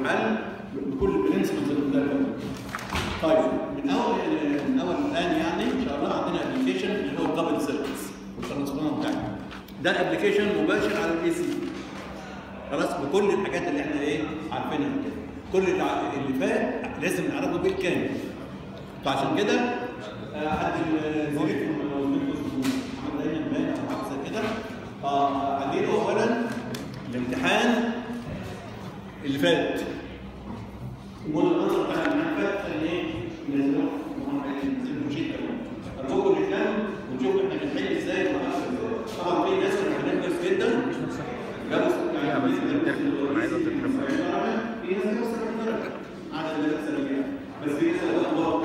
الحل بكل البرنسبلز المختلفه طيب من اول من اول الان يعني ان شاء الله عندنا ابلكيشن اللي هو الكابل سيرفيس والترانسفورمر بتاعنا ده ابلكيشن مباشر على الاي سي خلاص بكل الحاجات اللي احنا ايه عارفينها كده كل اللي ع- اللي فات لازم نعرفه بالكامل فعشان كده آه، حد زميلكم لو زميلكم محمد دايما باين او حاجه زي كده اه عديله اولا الامتحان اللي فات المول النظر بتاع الامتحان اللي فات كان ايه؟ نزلوه نزلوه شيء ارجوكم نتكلم ونشوف احنا بنحل ازاي ونعرف ازاي طبعا في ناس كانوا حلين كويس جدا جابوا لا، بس التركيب، أنا عايز أتركيب. في ناس جابوا 70 درجه على السنه بس في ناس جابوا برضه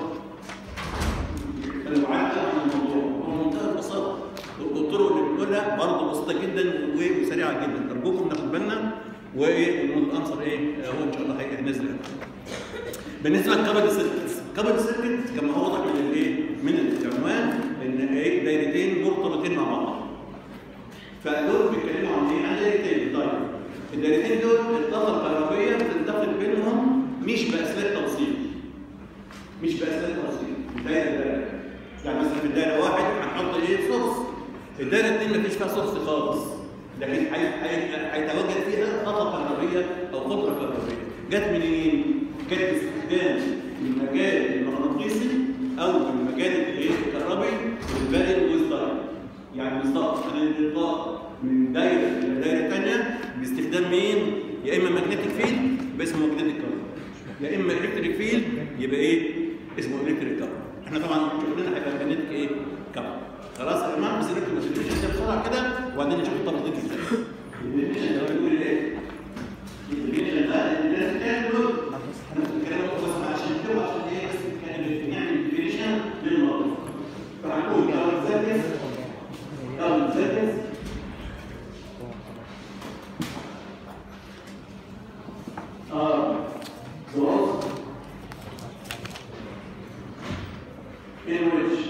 لو عدى عن الموضوع هو منتهى البساطه والطرق اللي بنقولها برضه بسيطه جدا وسريعه جدا ارجوكم ناخد بالنا وايه ونقول الانسر ايه هو ان شاء الله هينزل بالنسبه لكابل سيركتس كابل سيركت كما هو واضح من الايه من العنوان ان ايه دايرتين مرتبطين مع بعض فدول بيتكلموا عن ايه؟ عن دايرتين طيب الدايرتين دول الطاقه الكهربائيه بتنتقل بينهم مش باسلاك توصيل مش باسلاك توصيل من دايره لدايره يعني مثلا في الدايره واحد هنحط ايه سورس الدايره اثنين مفيش فيها سورس خالص لكن هي- هي- هيتواجد فيها طاقه كهربائيه او قدره كهربائيه جت منين؟ جت باستخدام المجال المغناطيسي او المجال الايه الكهربي والباقي الويستاين يعني بالظبط هننقل الطاقه من دايره الى دايره ثانيه باستخدام مين؟ يا اما ماجنتيك فيلد يبقى اسمه ماجنتيك كارنت يا اما الكتريك فيلد يبقى ايه؟ اسمه الكتريك كارنت احنا طبعا شغلنا هيبقى ماجنتيك ايه؟ كارنت خلاص يا جماعه بس نكتب الديفينيشن ده بسرعه كده وبعدين نشوف التفاصيل ازاي الديفينيشن ده بيقول ايه؟ الديفينيشن ده الناس بتعمله نفس الكلام ده بس عشان كده عشان ايه بس كان بنعمل ديفينيشن للموضوع فهنقول كارنت سيركس كارنت سيركس are those in which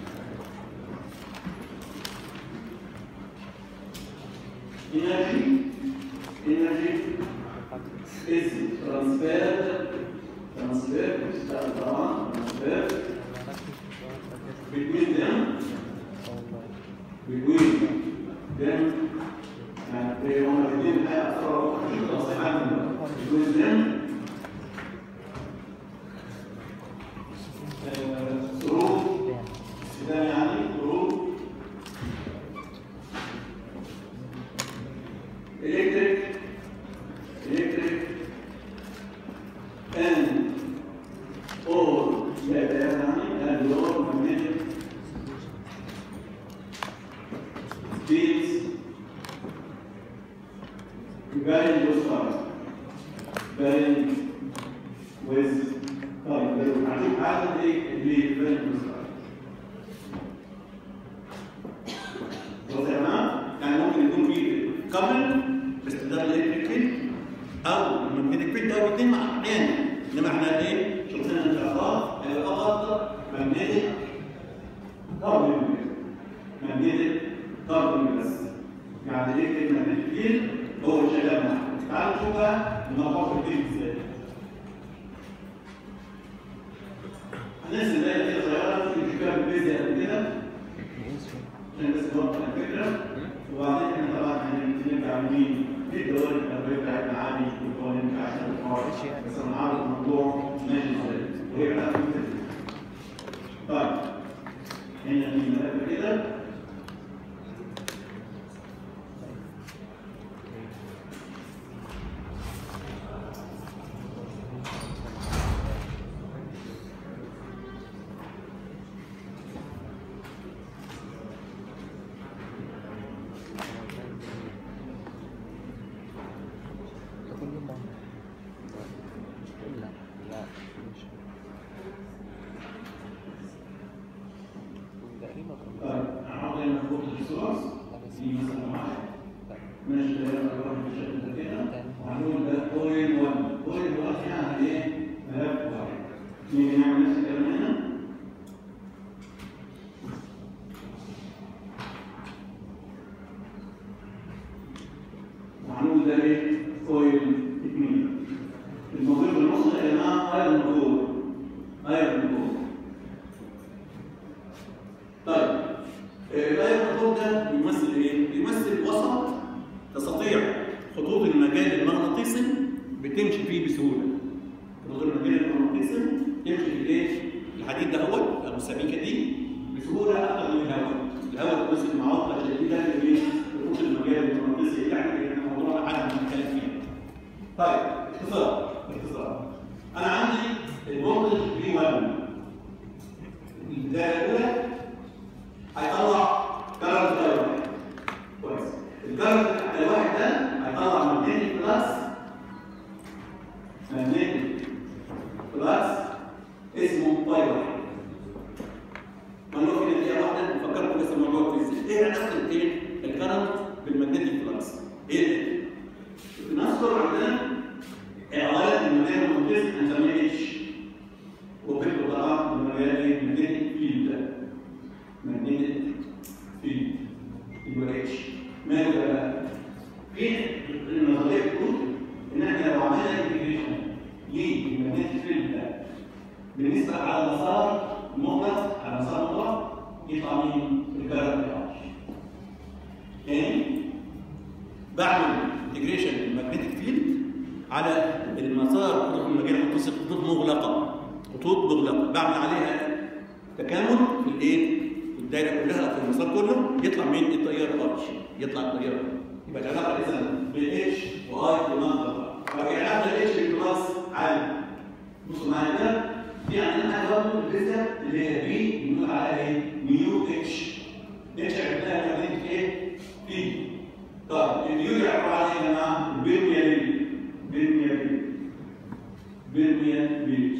energy energy is transferred transferred transferred between them between them and they want to give that for between them uh, through ده يعني through electric electric and or لا ده يعني and or magnetic fields varying those colors varying with طيب لو هنشوف عدد ايه اللي varying with colors بص يا جماعه يعني ممكن يكون في كابل باستخدام الالكتريك فيلد او المagnetic فيلد او الاثنين مع احيانا انما احنا ايه شغلنا ان شاء الله هيبقى فقط magnetic كابل magnetic كابل بس يعني ايه كلمه magnetic فيلد هو اللي شغال معانا تعالوا نشوف بقى الموضوع في الفيلد ازاي هننزل بقى كده صغيره في الفكره بالفيزياء قبل كده عشان بس نوضح الفكره وبعدين احنا طبعا هنرجع عاملين في الدول التربيه بتاعتنا عادي والقوانين بتاعتنا الحوار بس انا عارف الموضوع ماشي ازاي وهي بقى في الفكرة. طيب هنا في ملف كده كل يوم مع جماعه ايرون كور ايرون كور طيب الايرون كور ده بيمثل ايه؟ بيمثل وسط تستطيع خطوط المجال المغناطيسي بتمشي فيه بسهوله خطوط المجال المغناطيسي تمشي في الايه؟ الحديد ده هو او السميكه دي بسهوله اكثر من الهواء الهواء بيمثل معوقه شديده في خطوط المجال المغناطيسي يعني ان موضوع حاجه بنتكلم فيها طيب اختصار اختصار انا عندي الفولتج في 1 البدايه الاولى هيطلع كارنت واحد كويس الكارنت الواحد ده هيطلع ماجنتيك بلس ماجنتيك بلس اسمه باي واحد هنقول كده دقيقه واحده نفكركم بس الموضوع ازاي ايه علاقه الايه الكارنت بالماجنتيك بلس ايه نذكر عندنا علاقه المجال المغناطيسي هنسميها اتش وفكره طبعا المجال ايه ماجنتيك فيلد ماجنتيك فيلد يبقى اتش ماله بقى؟ في النظريه بتقول ان احنا لو عملنا انتجريشن للماجنتيك فيلد ده بالنسبه على مسار مطلق على مسار مطلق يطلع مين؟ الكارت بتاعه تاني بعمل انتجريشن للماجنتيك فيلد على المسار خطوط المجال المتصل خطوط مغلقه خطوط مغلقه بعمل عليها تكامل في الايه؟ في الدايره كلها في المسار كله يطلع مين؟ التيار اتش يطلع التيار يبقى العلاقه اذا بين اتش واي بمنطقه فالعلاقه الاتش بالبلس عالي بصوا معايا كده في عندنا حاجه برضه في الفيزياء اللي هي بي بنقول عليها ايه؟ ميو اتش اتش عرفناها ماجنتيك ايه؟ بي طيب النيو عباره عن ايه يا جماعه؟ بالمية بالمية بالمية بالمية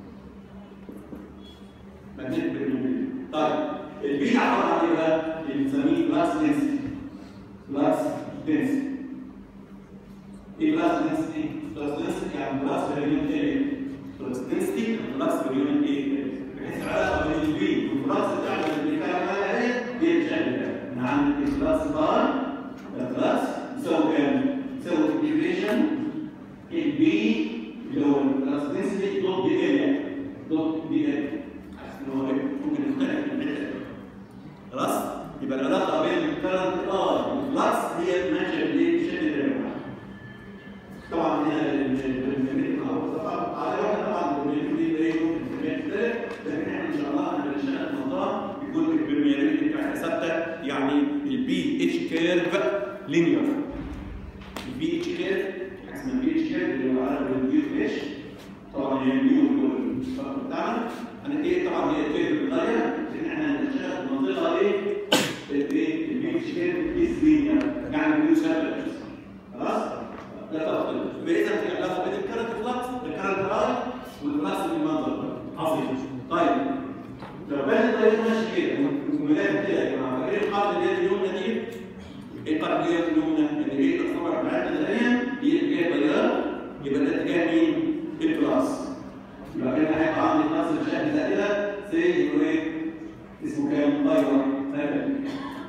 ماجنتيك بالمية طيب البي عباره عن ايه بقى؟ اللي بنسميه بلاس دنسيتي بلاس دنسيتي ايه بلاس دنسيتي؟ بلاس دنسيتي يعني بلاس باليونت اريا بلاس دنسيتي بلاس باليونت اريا بحيث العلاقه بين البي والبلاس بتاعنا اللي بنتكلم عليها ايه؟ دي الشكل من عندك البلاس بار البلاس يساوي كام؟ يساوي انتجريشن البي اللي هو البلاس دنسيتي دوت دي اريا دوت دي اريا ان هو ممكن يختلف من الحته خلاص يبقى العلاقه بين الكرنت ار والفلكس هي ماشيه بالشكل ده طبعا هنا الميموري معروف طبعا على واحد طبعا الميموري ده ايه ممكن تختلف لكن احنا ان شاء الله احنا بنشتغل في منطقه يكون الميموري بتاعتها ثابته يعني البي اتش كيرف لينير البي اتش كيرف اسمها البي اتش كيرف اللي هو عارف البي اتش طبعا هي البي والفرق بتاعنا انا ايه طبعا هي كيرف بتتغير لان احنا هنشتغل في منطقه ايه الايه البي اتش كيرف از لينير يعني البي ثابت خلاص لا تفضل فاذا في علاقه بين الكرنت فلكس الكرنت اي والفلكس بالمنظر ده عظيم طيب لو كان الطريق ماشي كده وملاك كده يا جماعه ايه القاعده اللي هي اليومنا دي؟ ايه القاعده اللي هي اليومنا؟ ان ايه الصور بتاعتنا الثانيه هي اتجاه تيار يبقى ده اتجاه مين؟ البلاس يبقى كده هيبقى عندي بلاس بالشكل ده كده سي يبقى ايه؟ اسمه كام؟ طيب طيب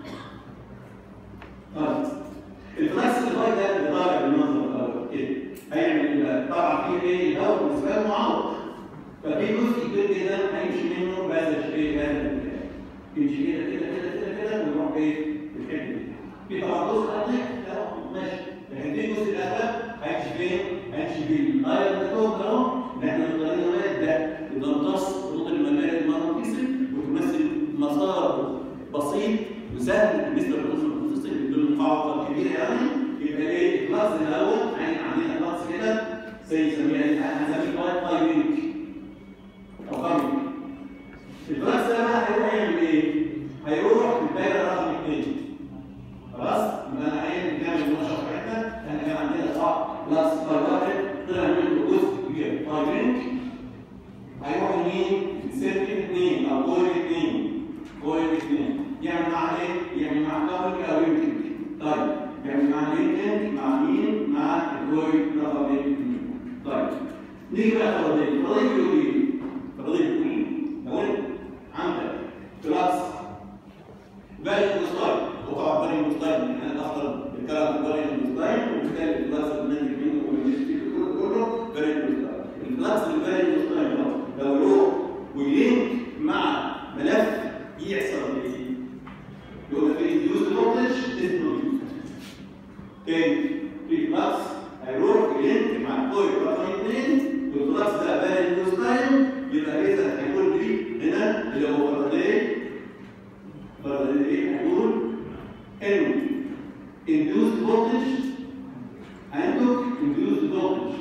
طيب الفلاكس اللي طالع ده اللي طالع بالمنظر الاول كده هيعمل ايه بقى؟ طبعا في ايه؟ الاول بالنسبه له معوق ففي جزء كبير جدا هيمشي منه بهذا الشيء بهذا الاتجاه يمشي كده كده كده كده كده ويروح ايه؟ في الحته دي في طبعا جزء اضيق ماشي لكن في جزء الاغلب هيمشي فين؟ هيمشي في الايرون كود اهو ان احنا مختارين ماده بتمتص خطوط المجال المغناطيسي وتمثل مسار بسيط وسهل بالنسبه للخطوط المغناطيسيه بدون معوقه كبيره يعني يبقى ايه؟ الكلاس الاول عندنا كلاس كده زي نسميها هنسميه باي باي وينك او خمر الكلاس ده بقى هيروح يعمل ايه؟ هيروح في الدايره رقم اثنين خلاص؟ يبقى انا عايز نعمل النشره بتاعتنا احنا كان عندنا صح كلاس باي واحد طلع منه جزء كبير باي وينك هيروح يمين سيركل اثنين او كويل اثنين كويل اثنين يعمل مع ايه؟ يعمل مع كابل او يمكن طيب يعمل مع لينكن مع مين؟ مع الكويل رقم اثنين طيب نيجي بقى فرضيه فرضيه بيقول ايه؟ فرضيه بيقول ايه؟ لو انت عندك كلاس فاليو ستايل وطبعا فاليو ستايل ان انا اختار الكلام فاليو ستايل وبالتالي الكلاس اللي ناتج منه والنتيجه كله كله فاليو ستايل الكلاس الفلكس اللي بين النقطتين لو يروح ويلينك مع ملف يحصل ايه؟ يقول لك induced voltage is produced تاني في فلكس هيروح يلينك مع الكويل رقم اثنين والفلكس ده بين النقطتين يبقى اذا هيكون لي هنا اللي هو فردين فردين ايه؟ هيقول انه induced voltage عندك induced voltage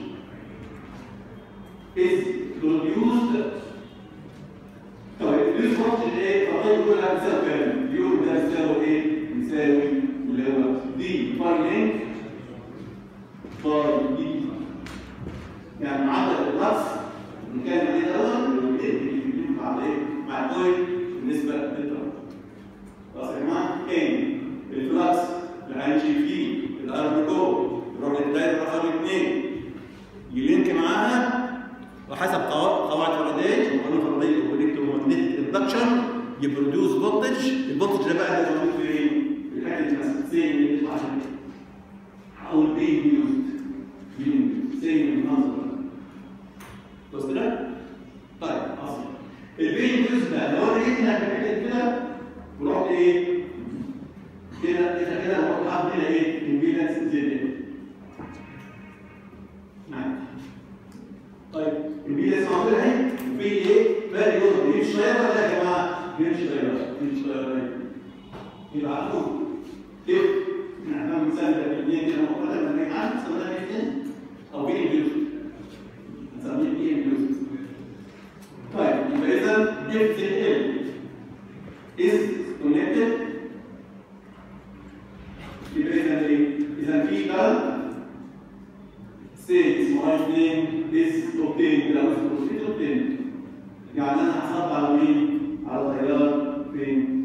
is produced طيب induced voltage ايه؟ فطيب يقول لها بتساوي كام؟ يقول ده بيساوي ايه؟ بيساوي اللي هو دي باي لينك باي دي يعني معدل الفلكس ان كان عليه الاول اللي مع ايه؟ مع الكويل بالنسبه للتردد خلاص يا جماعه كام؟ الفلكس اللي هيمشي فيه الارض جوه يروح للدايره رقم اثنين يلينك معاها وحسب قوا- قواعد فاراداي وقانون فاراداي الكترومagnetic اندكشن يبروديوس فولتج الفولتج ده بقى اللي موجود في ايه؟ في الحته المسكسيه اللي بيطلع عشان او البي يوزد زي المنظر ده بص كده؟ طيب عظيم البي يوزد ده لو انا جيت هنا في الحته كده ورحت ايه؟ كده كده كده رحت حاطط هنا ايه؟ امبيدنس زي ده معاك طيب البيئة موجودة اهي وفي ايه؟ باقي جزء بيمشي طيارة ولا يا جماعة؟ بيمشي طيارة بيمشي طيارة اهي يبقى على طول كيف؟ احنا هنعمل مثال الاثنين كده مؤقتا لما نيجي عارف نسميها الاثنين او بي انديوز نسميه بي انديوز طيب يبقى اذا if the L is connected يبقى اذا ايه؟ اذا في كارنت سي اسمه اثنين is obtained لو is obtained يعني انا هحط على مين؟ على التيار فين؟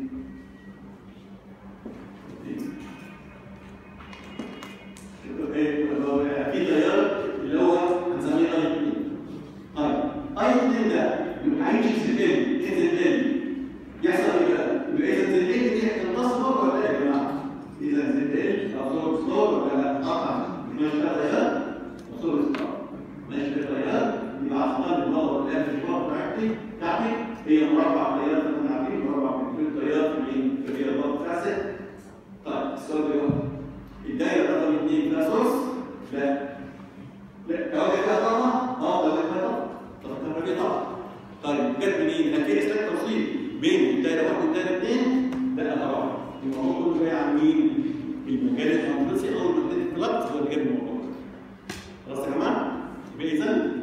إيه؟ في تيار اللي هو هنسميه اي 2 طيب اي 2 ده يبقى هيمشي في زد ينزل ال يحصل ايه بقى؟ يبقى اذا زد ال دي هتنتصر ولا ايه يا جماعه؟ اذا زد ال ابزورب ستور ولا لا؟ طبعا مش ده تيار ابزورب ستور ماشي في تيار يبقى اختار الباور اللي في الباور بتاعتي بتاعتي هي مربع تيار زي ما احنا عارفين مربع في التيار في مين؟ في الباور بتاعتي طيب السؤال بيقول الدايره رقم 2 فيها سورس؟ لا لا لو فيها طاقه اه لو فيها طاقه طب الكهرباء طاقه طيب جت منين؟ هل في اسلاك توصيل بين الدايره 1 والدايره 2؟ لا طبعا الموضوع كله جاي عن مين؟ المجال المغناطيسي او المagnetic فلكس هو اللي جاب الموضوع خلاص يا جماعه؟ يبقى اذا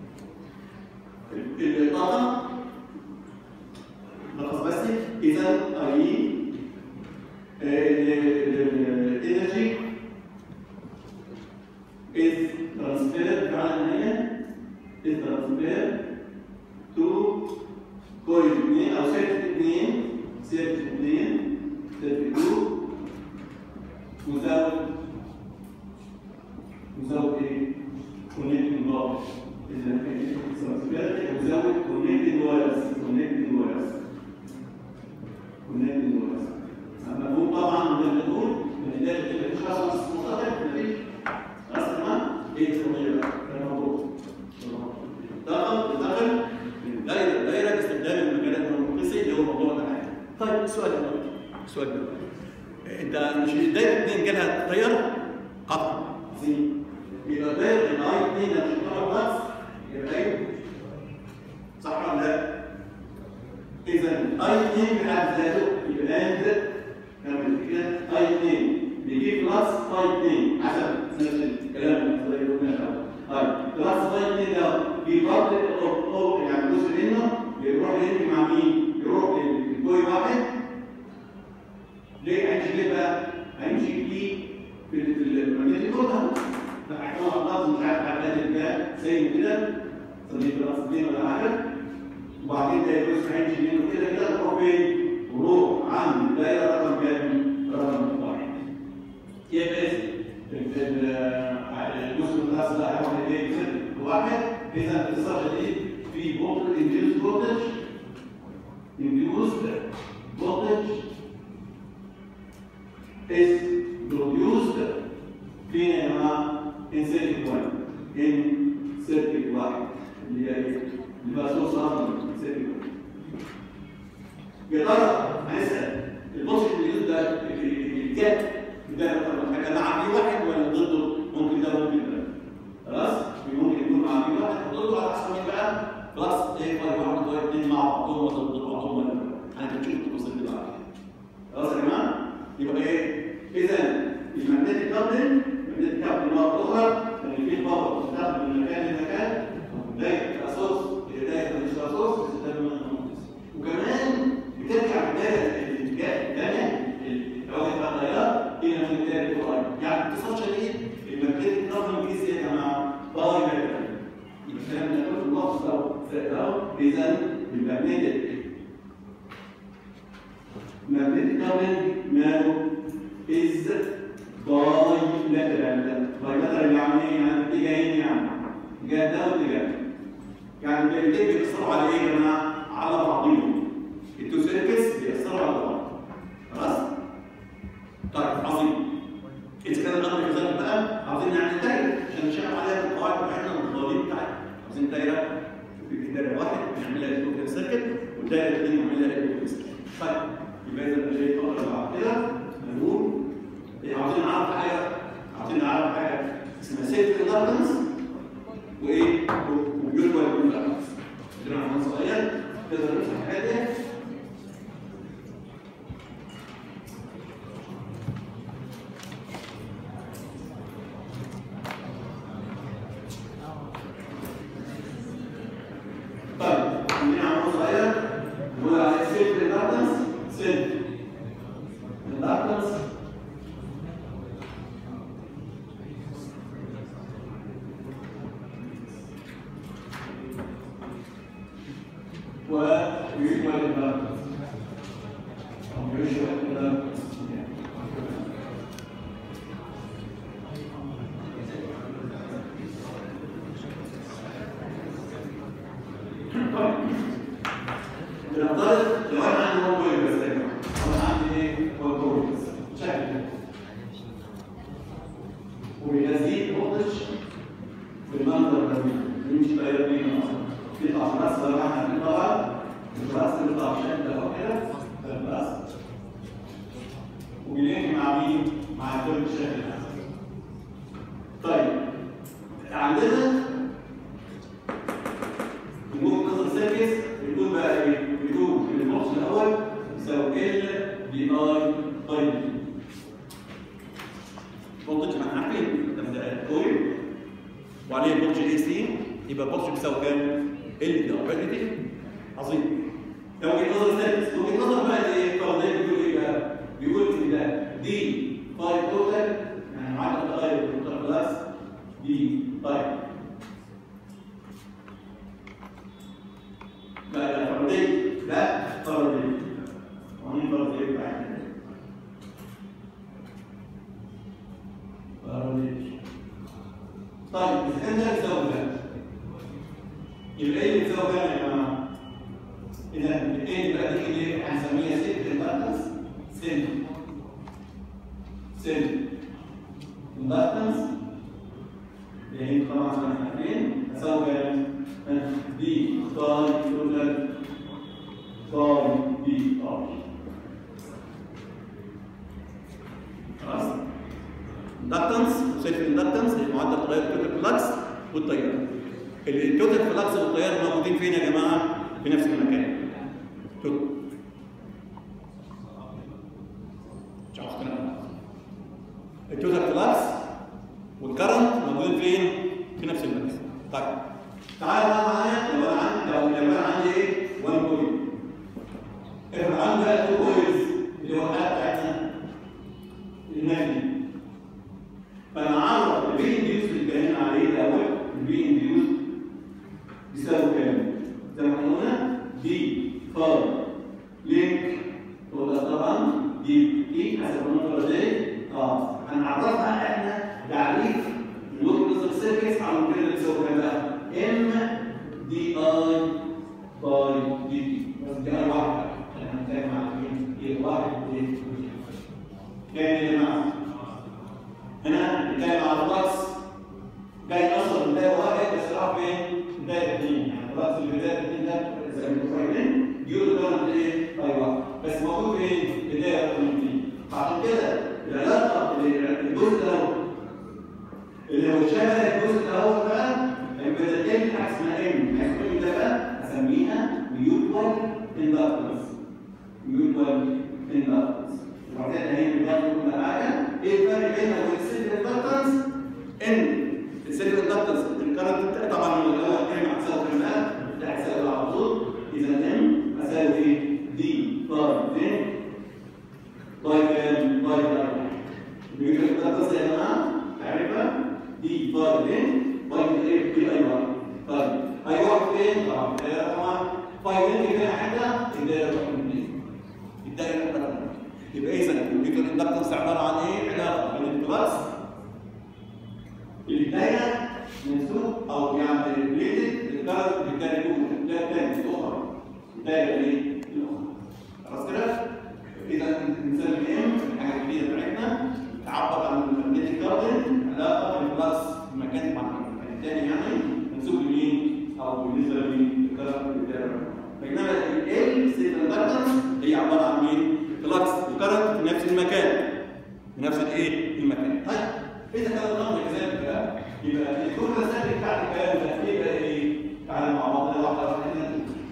الطاقه لحظه بس اذا اي الانرجي is transferred فعلا هي is transferred to coil 2 او سيركت 2 سيركت 2 سيركت 2 without without ايه؟ connecting wires إذا is transferred without connecting wires connecting wires connecting wires مفهوم طبعا من الدخول من ده اللي مش خاص مختلف مفيش خلاص تمام ايه القضيه بقى الموضوع دخل دخل دايره دايره استخدام المجالات المغناطيسيه اللي هو موضوع الحياه طيب السؤال ده السؤال ده انت مش الدايره اثنين جالها تيار قطع عظيم يبقى دايره الاي اثنين مش طرف بس يبقى ايه صح ولا لا؟ اذا اي اثنين بحد ذاته يبقى انت نعمل كده اي 2 بيجيب بلس اي 2 حسب نفس الكلام اللي قلنا طيب بلس اي 2 ده بيفضل او يعني جزء منه بيروح يمشي مع مين؟ يروح للكوي واحد ليه هيمشي ليه بقى؟ هيمشي فيه في المagnetic كودها لا احنا خلاص مش عارف حاجات ده زي كده صديق بلس 2 ولا حاجه وبعدين ده الجزء هيمشي منه كده كده تروح فين؟ وروح عند الدائرة رقم كام؟ رقم واحد. يبقى الجزء الخاص ده هيروح لايه؟ واحد إذا الاتصال جديد في voltage induced voltage induced voltage is produced فين يا جماعة؟ in circuit 1 in circuit 1 اللي هي ايه؟ اللي بقى صوص اصلا يا ترى هنسال البوزيتيف اللي ده الجاب ده رقم حاجه مع في واحد ولا ضده؟ ممكن ده ممكن ده خلاص؟ ممكن يكون مع في واحد ضده على حسب مين بقى؟ بلس ايه واحد واحد واحد اثنين مع بعضهم ولا ضد بعضهم ولا هنشوف التفاصيل دي بعدين خلاص يا جماعه؟ يبقى ايه؟ اذا المagnetic كابلنج المagnetic كابلنج مره اخرى ان في باور بتستخدم من مكان لمكان دايره الاساس هي دايره مش الاساس بتستخدم من المغناطيس وكمان بترجع بدايه الاتجاه الثاني العوده بتاع التيار الى من بدايه القرآن يعني باختصار شديد المagnetic كابلنج دي يا جماعه باي ميتال يبقى الكلام ده كله في اللفظ ده اذا المagnetic magnetic coupling ماله is bilateral bilateral يعني ايه؟ يعني اتجاهين يعني اتجاه ده واتجاه يعني الاثنين بيأثروا على ايه يا جماعه؟ على بعضهم التو سيركس بيأثروا على بعض خلاص؟ طيب عظيم إذا كان الأمر كذلك بقى عاوزين نعمل دايرة عشان نشتغل عليها القواعد بتاعتنا والقوانين بتاعتنا عاوزين دايرة في دايرة واحد نعملها التوكن سيركت والدايرة الاثنين نعملها التوكن سيركت طيب يبقى إذا الشيء فقط بعد كده هنقول عاوزين نعرف حاجة عاوزين نعرف حاجة اسمها سيلف اندكتنس وإيه؟ ويوجوال اندكتنس عندنا عنوان صغير تقدر نشرح الحاجات دي طيب عندنا عنوان صغير نقول عليه سيلف اندكتنس سيلف اندكتنس ويوجوال اندكتنس او يوجوال اندكتنس بنفترض لو انا عندي هو كويل بس يا جماعه انا عندي ايه هو كويل بس شكل وبينزل فولتج بالمنظر ده يمشي تغير بينا اصلا يطلع في راس لو احنا عارفين طبعا الراس بيطلع بشكل اهو كده ده الراس وبيلينك مع مين؟ مع كل الشكل ده طيب عندنا نقول نظر سيركس بيكون بقى ايه؟ بيكون في النص الاول يساوي ال بي اي باي بي. فولتج ما احنا عارفين ده ده كويل وعليه فولتج اي سي يبقى الفولتج بيساوي كام؟ ال بي اي باي بي عظيم. ده وجهه نظر سيركس وجهه نظر بقى ايه؟ فرضيه بيقول ايه بقى؟ بيقول ان ده دي باي توتال يعني معدل تغير التوتال بلس دي باي لا لا فردي لا فردي ومن فردي بعد فردي طيب اذا كان ده يساوي ده يبقى ايه اللي يساوي ده يا جماعه؟ اذا الاثنين يبقى دي اللي هنسميها ست اندكتنس سن سن اندكتنس يعني طبعا احنا عارفين هساوي كام؟ دي باي توتال باي بي ار خلاص اندكتنس وسيلف اندكتنس معدل تغير التوتال فلكس والتيار التوتال فلكس والتيار موجودين فين يا جماعه؟ في نفس المكان توتال مش عارف كده التوتال فلكس والكرنت موجودين فين؟ في نفس المكان طيب تعالى بقى معايا لو انا عندي لو لو انا عندي ايه؟ 1 كويل. افرض عندي بقى 2 كويلز اللي هو الحاله بتاعتنا النفي. فانا اعرف البي انديوس اللي اتكلمنا عليه الاول البي انديوس بيساوي كام؟ زي ما احنا قلنا دي فاي لينك ولا طبعا دي اي حسب النقطه دي اه هنعرفها احنا تعريف نقول نظر سيركس على كده بيساوي كام بقى؟ ام دي اي باي دي تي بس دي اي واحده احنا هنتكلم عن بايلنت كده حاجه الدايره رقم اثنين الدايره رقم اثنين يبقى اذا الكمبيوتر اندكتنس عباره عن ايه؟ علاقه بين الكلاس الدايره منسوب او يعني ريليتد للكارت بالدايره الاولى ده الثاني الاخرى الدايره ايه؟ الاخرى خلاص كده؟ اذا مثال الام الحاجه الجديده بتاعتنا تعبر عن المagnetic كارتن علاقه بين الكلاس المكان مع المكان الثاني يعني منسوب لمين؟ او بالنسبه للكارت بالدايره بينما ال سيجنال اندكتنس هي عباره عن مين؟ فلكس وكرنت في نفس المكان في نفس الايه؟ المكان. طيب اذا كان الامر كذلك بقى يبقى الجمله الثانيه بتاعت الكلام ده يبقى ايه؟ تعالى مع بعض واحده واحده كده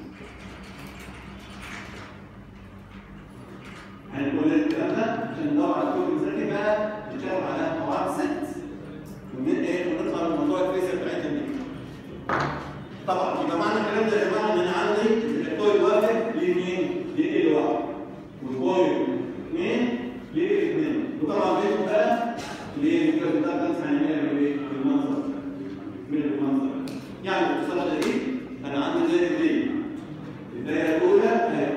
هنقول الكلام ده عشان ندور على كل مثال بقى نتكلم على قواعد ست ون- ايه ونطلع من موضوع الفيزياء بتاعتنا دي. طبعا يبقى معنى الكلام ده يا جماعه ان انا عندي الكويل واحد ليه مين؟ ليه ال واحد والكويل اثنين ليه اثنين وطبعا بينهم بقى ليه الكويل ده كان هنعملها بايه؟ بالمنظر من المنظر يعني باختصار شديد انا عندي دايرتين الدايره الاولى اهي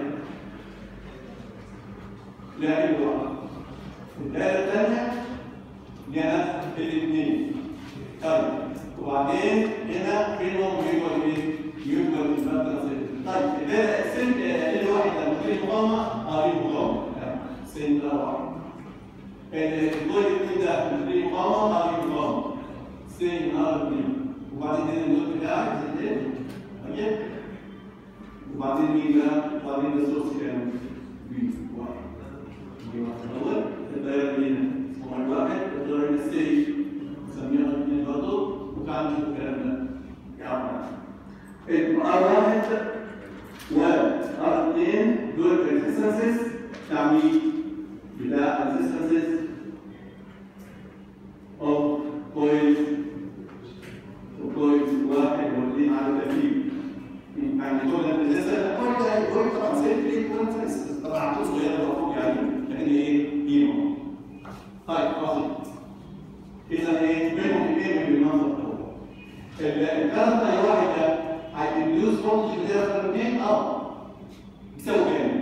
لها ال واحد الدايره الثانيه لها الاثنين طيب وبعدين هنا بينهم يبقى ايه؟ يبقى المبدا طيب ده سن ال واحد لما تيجي مقاومه اه دي مقاومه سن ده واحد الدور الاثنين ده لما تيجي مقاومه اه دي مقاومه سن ار اثنين وبعدين هنا الدور بتاعك زي طيب وبعدين مين بقى؟ وبعدين ده سورس كام؟ بي واحد بي واحد الاول الدايره مين؟ اسمه واحد الدور الستيج نسميها الاثنين برضه وكان نشوف الكلام ده يا ار واحد و ار اثنين دول ريزيستنسز يعني بلا ريزيستنسز اوف كويل وكويل واحد واثنين على ترتيب يعني كل الريزيستنس كل ده كل طبعا سيف ليه كل ريزيستنس طبعا عدد صغيره المفروض يعني لكن ايه قيمه طيب واضح اذا ايه بينهم ايه بالمنظر ده الكارت اي واحد ده هيديوز فولتج بتاعه رقم 2 اه بيساوي كام؟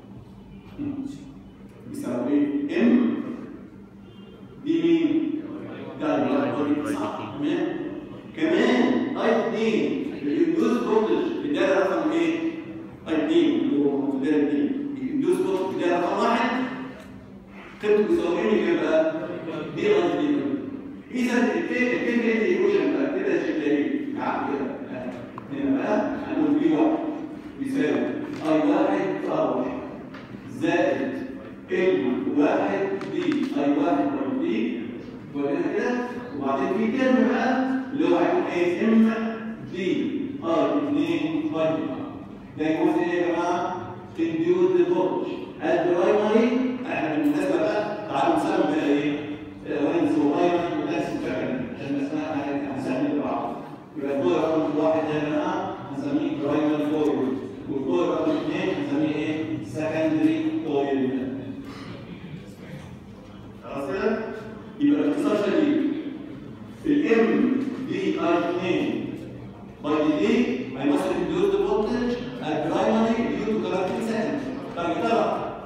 بيساوي ايه؟ ام دي مين؟ ده الرقم صح تمام كمان اي 2 الديوز فولتج بتاعه رقم ايه؟ اي 2 اللي هو بتاعه 2 الديوز فولتج بتاعه رقم 1 قيمته بيساوي ايه بقى؟ دي اي 2 اذا الكلمه دي ايكويشن بقى كده شكلها ايه؟ تعال كده هنا بقى هنقول بي واحد بيساوي اي واحد ار واحد زائد ال واحد دي اي واحد باي دي وكده كده وبعدين في كلمه بقى اللي هو هيكون ايه؟ ام دي ار 2 باي دي ده يكون ايه يا جماعه؟ induced voltage البرايمري احنا بالمناسبه بقى تعالوا نسمي بقى ايه؟ وين صغير ونفس الفكره عشان اسمها هنسمي بعض يبقى الكوره رقم واحد ده يا جماعه هنسميه برايمري كويل والكوره رقم اثنين هنسميه ايه؟ سكندري كويل خلاص كده؟ يبقى باختصار شديد الام دي اي 2 باي دي هيمثل الديود فولتج البرايمري ديو تو كاركتر سكند طيب يا ترى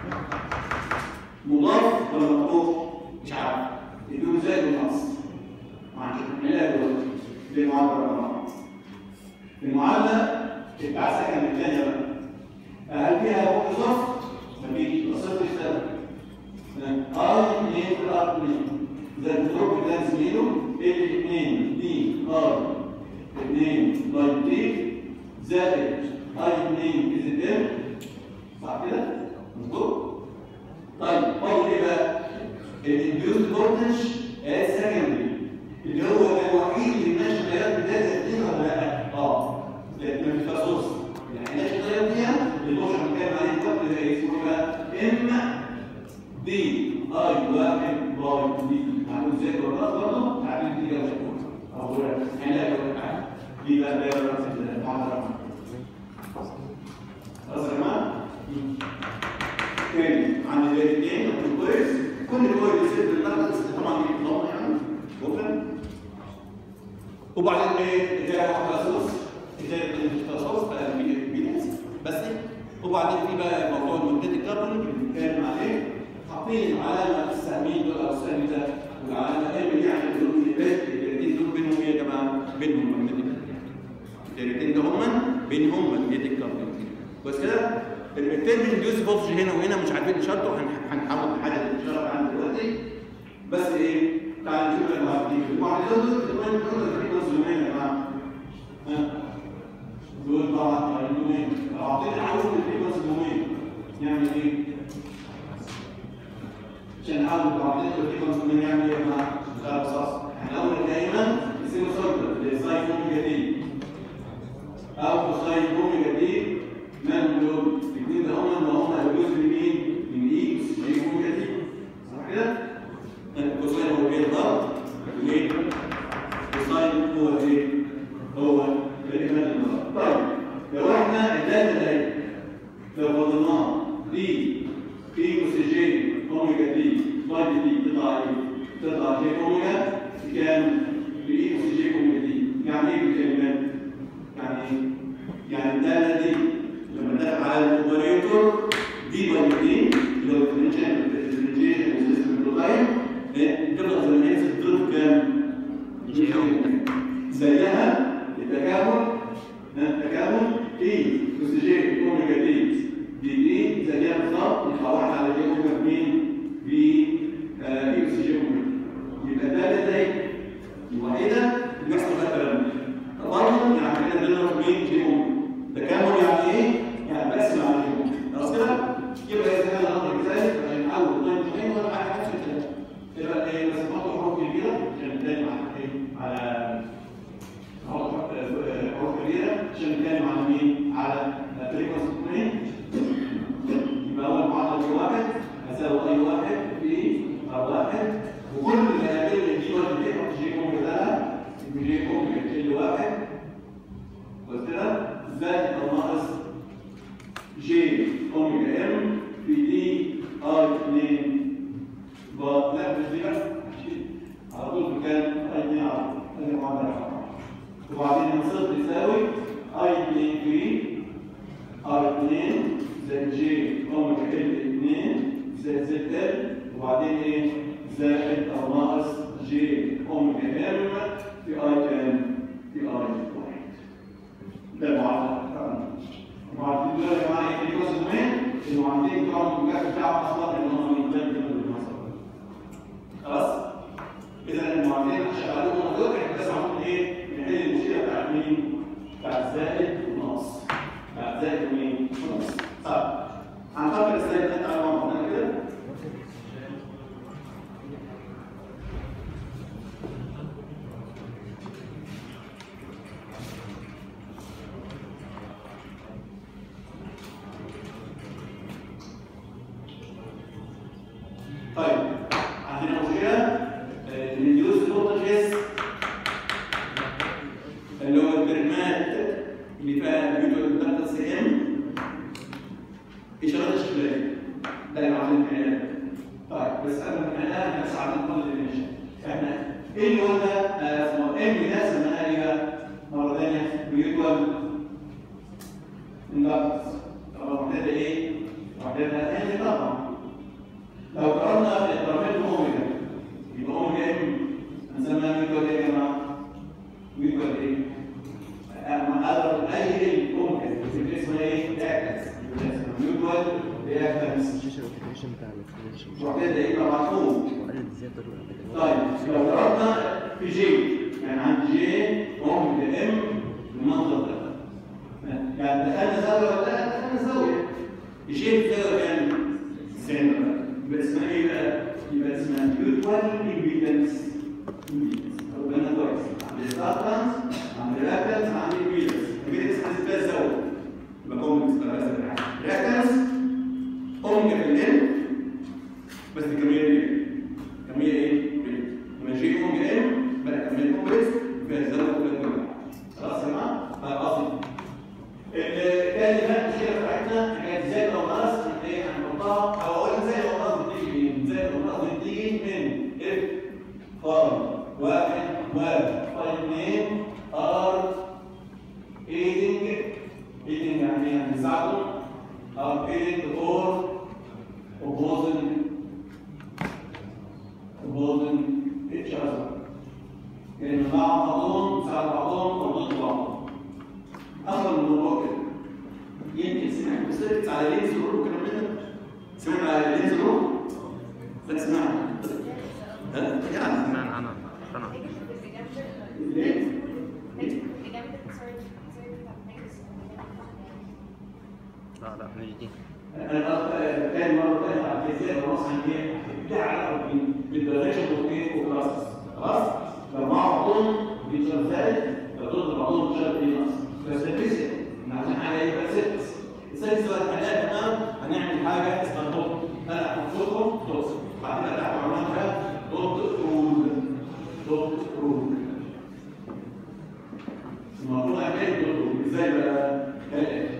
مضاف ولا مضروب؟ مش عارف يدوم زائد ونقص ما عنديش علاج دلوقتي دي المعادله رقم واحد المعادله بتاع سكن الثانيه بقى هل فيها فوق صفر؟ مفيش يبقى صفر اشتغل ار 2 في ار 2 زائد الضرب ده زميله ال 2 دي ار 2 باي دي زائد اي 2 في زد ام صح كده؟ مظبوط؟ طيب فاضل ايه بقى؟ الانديوز فولتج سكندري اللي هو الوحيد اللي ماشي تيار بدايه اثنين ولا لا؟ اه لان مفيش فيها صوص يعني ماشي تيار فيها اللي هو بنتكلم عليه دلوقتي ده اسمه بقى ام دي اي واحد باي دي هنقول زي الوقت برضه تعبير دي كده او هنلاقي دي بقى ده راس المحاضره خلاص يا جماعه؟ تاني عندي ده اثنين كويس كل كويس يصير بالنقص طبعا دي نظام يعني ممكن وبعدين ايه اداره واحده اساس اداره التخصص بقى بينس بس وبعدين في بقى موضوع الماجنتيك كابلنج اللي بنتكلم عليه حاطين العلامه السهمين دول او السهم ده والعلامه ام يعني بيقولوا ان الاثنين دول بينهم ايه يا جماعه؟ بينهم ماجنتيك الاثنين ده هما بينهم ماجنتيك كابلنج بس كده التيرم انديوس فولتج هنا وهنا مش عارفين نشرطه هن- هنحاول نحدد الاشاره عندي دلوقتي بس ايه تعال نشوف المعادلين المعادلات دول كمان كل الفريكونسي دومين يا جماعه ها دول طبعا الدومين لو اعطينا عاوز الفريكونسي دومين يعمل ايه؟ عشان نحاول نعطينا الفريكونسي دومين يعمل ايه يا جماعه؟ ده رصاص احنا اول دايما نسيبه سولفر لساين اوميجا دي او كوساين اوميجا دي من دول الاثنين ده هم اللي هم الجزء مين؟ من اي جي اوميجا دي صح كده؟ الكوساين هو ايه الضغط؟ وايه؟ الكوساين هو ايه؟ هو الإيمان الضغط طيب لو احنا الداتا دي لو فضلناه دي في اس جي اوميجا دي سلايد دي تطلع ايه؟ تطلع جي اوميجا كام؟ في اس جي اوميجا دي يعني ايه بالكلمات؟ يعني ايه؟ يعني الداله دي لما ندخل على النوميريتور دي باي دي اللي هو الديفرنشال الديفرنشيشن سيستم بروتايم تبقى زي ما هي تضرب كام؟ جي أوميجا. زيها التكامل ها، التكامل اي اس جي اوميجا دي دي دي زيها بالظبط نحولها على جي اوميجا مين؟ ب اي اس جي اوميجا يبقى الداله دي الوحيده اللي بيحصل فيها الكلام ده برضه يعني كده بنضرب مين جي اوميجا تكامل يعني ايه؟ يعني بقسم على جي اوميجا خلاص كده؟ يبقى اذا كان الامر كذلك عشان نحول لاين جي ولا حاجه نفس الكلام يبقى ايه بس نحط حروف كبيره عشان نتكلم على ايه؟ على حروف حروف كبيره عشان نتكلم على مين؟ على فريكونسي دومين يبقى اول معادله في واحد هساوي اي واحد في ار واحد وكل الهياكل اللي دي واحد دي حط جي اوميجا ده جي اوميجا ال واحد قلت لها زائد او ناقص جي اوميجا ام في دي ار 2 لا مش دي بس على طول بكام اي 2 على ادي معادله وبعدين من صفر يساوي اي 2 في ار 2 زائد جي اوميجا ال 2 زائد زد ال وبعدين ايه زائد او ناقص جي اوميجا ام في اي كام في اي واحد ده المعادله المعادلتين دول يا جماعه ايه في جزء مهم المعادلتين بتوع المجال بتاعهم اصلا ان هم بيتبادلوا بالمصدر خلاص اذا المعادلتين شغالين دول احنا بس عملنا ايه نحل المشكله بتاعت مين بتاعت الزائد والناقص بتاعت الزائد ومين وناقص طيب هنفكر ازاي نقطع على بعض كده طيب عندنا مشكله الريديوس فولتجز اللي هو البرمات اللي فيها نيوتن دلتا سي ام اشارات شكليه ده اللي عاوزين نحلها طيب بس قبل ما نحلها احنا بس عاوزين نقول الديفينيشن احنا ايه اللي قلنا آه، اسمه ام ده سميناها ايه بقى؟ مره ثانيه ميوتوال اندكتس طبعا وحدتها ايه؟ وحدتها ان طبعا لو قررنا الضربين اوميجا يبقى اوميجا ام هنسميها ميوتوال ايه يا جماعه؟ ميوتوال ايه؟ اما اضرب اي ال اوميجا يبقى اسمها ايه؟ رياكتنس ميوتوال رياكتنس الشاشة الابلكيشن بتاع الابلكيشن وحدتها ايه مفهوم وقال ازاي تطلع الابلكيشن طيب لو ضربنا في جي يعني عند جي اوميجا ام بالمنظر ده يعني دخلنا زاويه ولا لا؟ دخلنا زاويه الجي بتساوي كام؟ 90 درجه يبقى اسمها ايه بقى؟ يبقى اسمها ميوتوال امبيدنس ربنا كويس عند الستارتنس عند الرياكتنس عند الامبيدنس الامبيدنس حاسب فيها الزاويه يبقى كومبلكس بقى بس رياكتنس اوميجا في الان بس دي كميه ايه؟ كميه ايه؟ لما يجي اوميجا ام بقى كميه كومبلكس فيها الزاويه كلها كلها خلاص يا جماعه؟ فاصل الثاني بقى المشكله بتاعتنا حكايه زائد او ناقص ايه هنحطها او اقول زائد او ناقص بتيجي منين؟ زائد او ناقص بتيجي من اف فاي واحد واحد فاي اثنين ار ايدنج ايدنج يعني ايه؟ يعني ساعدهم located or opposing opposing each other يعني مع بعضهم ساعد بعضهم او ضد بعضهم اصلا الموضوع كده يمكن سمعت بس على لينز رول كلام منه سمعت على لينز رول لا سمعت ها يعني سمعنا عنها سمعنا ليه؟ لا لا مش دي انا كان مره ثانيه على الجزائر خلاص عندي لها علاقه بالدرجه والتوقيت وكلاسز خلاص فمع بعضهم بيتشغل ضد بعضهم بيشتغل في نقص بس الفيزياء احنا عايزين حاجه يبقى ست السادس بقى الحاجات كمان هنعمل حاجه اسمها دوت انا هحط لكم دوت بعد كده تحت عملنا دوت رول دوت رول الموضوع عمال دوت رول ازاي بقى؟ كالاتي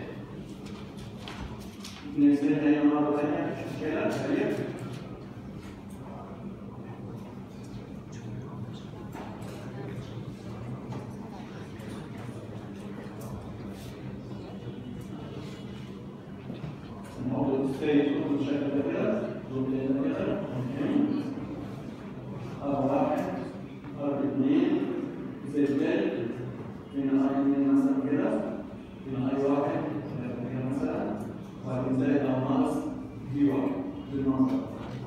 ننزل هنا مرة ثانية كده سريع الموضوع الثاني يكون بالشكل ده كده ضد هنا كده أربعة واحد أربعة اثنين زي الثالث هنا أي اثنين مثلا كده هنا أي واحد هنا مثلا وبعدين زائد او ناقص دي واحد بالمنظر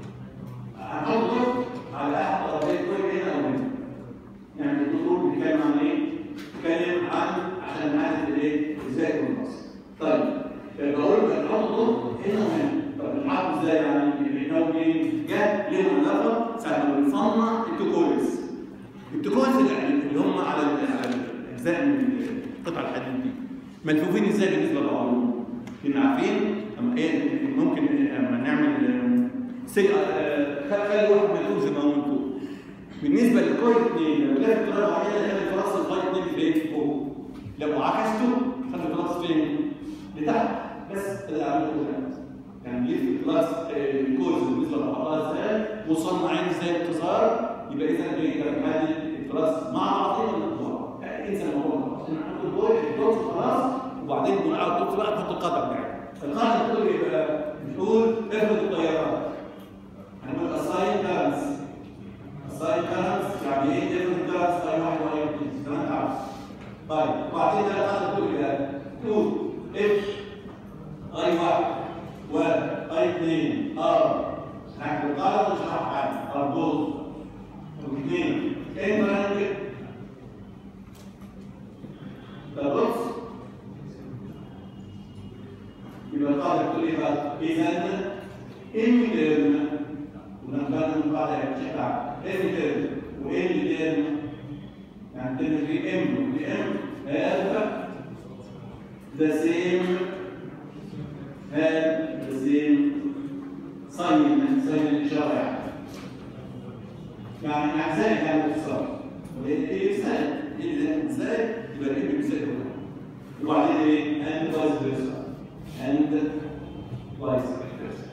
هنحطه على احد طرفي كل هنا او هنا يعني الدكتور بيتكلم عن ايه؟ بيتكلم عن عشان نعرف الايه؟ ازاي يكون ناقص طيب بقول بنحطه هنا وهنا طب بنحطه ازاي يعني؟ بيكون ايه؟ جه ليهم علاقه ساعه ما بنصنع التوكولز التوكولز اللي هم على على الاجزاء من قطع الحديد دي ملفوفين ازاي بالنسبه لبعضهم؟ كنا عارفين اما ايه ممكن اما نعمل سي خلي واحد مكتوب زي ما هو مكتوب بالنسبه لكل اثنين لو لفت بطريقه معينه خلي الراس لغايه اثنين فين فوق لو عكسته خلي الراس فين لتحت بس اللي عملته هنا يعني يلف الراس الكورس بالنسبه لبعضها ازاي مصنعين ازاي انتصار يبقى اذا بيحدد الراس مع بعضهم ولا بعض انسى الموضوع ده عشان ناخد الدور الدور خلاص وبعدين بناء على الدكتور بقى نحط القاعده بتاعتنا القاعده بتقول ايه بقى؟ بتقول افرض الطيارات هنقول اساين كارنس اساين كارنس يعني ايه افرض كارنس اي واحد واي اثنين زي ما انت عارف طيب وبعدين بقى القاعده بتقول ايه؟ تقول اف اي واحد واي اثنين ار هنعمل القاعده ونشرحها حاجه اربوز واثنين انت كده فبص يبقى القاعدة بتقول إيه بقى؟ إذا إن ترم ونقارن القاعدة بشكل عام إن ترم وإن ترم يعني ترم في إم في إم have the same have the same sign sign الإشارة يعني يعني زائد يعني الاتصال إيه زائد إيه زائد زائد يبقى الإم بيزائد هنا وبعدين إيه؟ and vice versa and vice versa.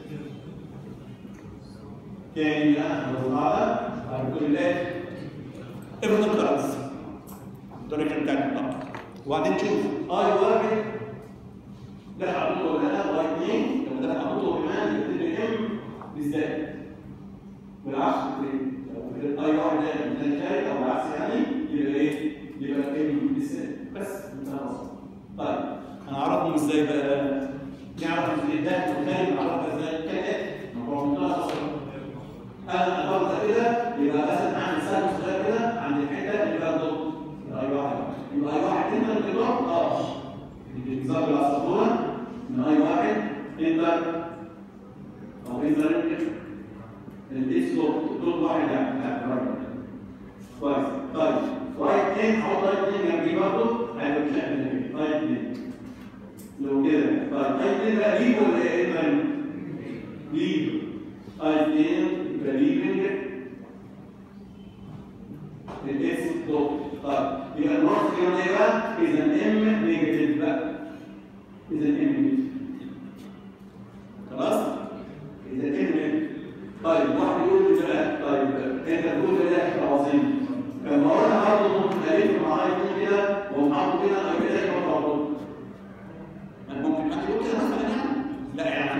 تاني بقى القاعدة بعد كل ده افرض الكلاس الطريقة بتاعت الطاقة وبعدين شوف اي واحد ده حطيته ولا لا واي اثنين لو ده حطيته كمان يبتدي ام بالذات والعكس كده اي واحد ده مثال ثالث او العكس يعني يبقى ايه؟ يبقى ام بالذات بس انتهى القصة. طيب هنعرفهم ازاي بقى؟ نعرف ازاي ده والثاني نعرفها ازاي كالاتي هو منتهى القصة. انا افرض كده يبقى مثلا اعمل سهم صغير كده عند الحته اللي فيها الضغط يبقى اي واحد يبقى اي واحد انت اللي بتضغط اه بتظبط العصفوره من اي واحد انتر او انتر الاس ضغط واحد يعني لا رايت كويس طيب رايت اثنين هحط رايت اثنين جنبيه برضه هيبقى بالشكل ده كده رايت اثنين لو كده طيب رايت اثنين بقى ليب ولا ايه انتر ليب رايت اثنين يبقى ليبنج الاس دوت طيب يبقى النقطة كده ايه بقى؟ إذا ام نيجاتيف بقى إذا ام نيجاتيف خلاص؟ إذا ام نيجاتيف طيب واحد يقول لي بقى طيب أنت تقول لي ده إحنا عظيم كان بقول لك برضه ممكن ألف مع اي كده وأقوم حاطه كده أو كده يبقى برضه ممكن حد يقول كده مثلا يعني؟ لا يعني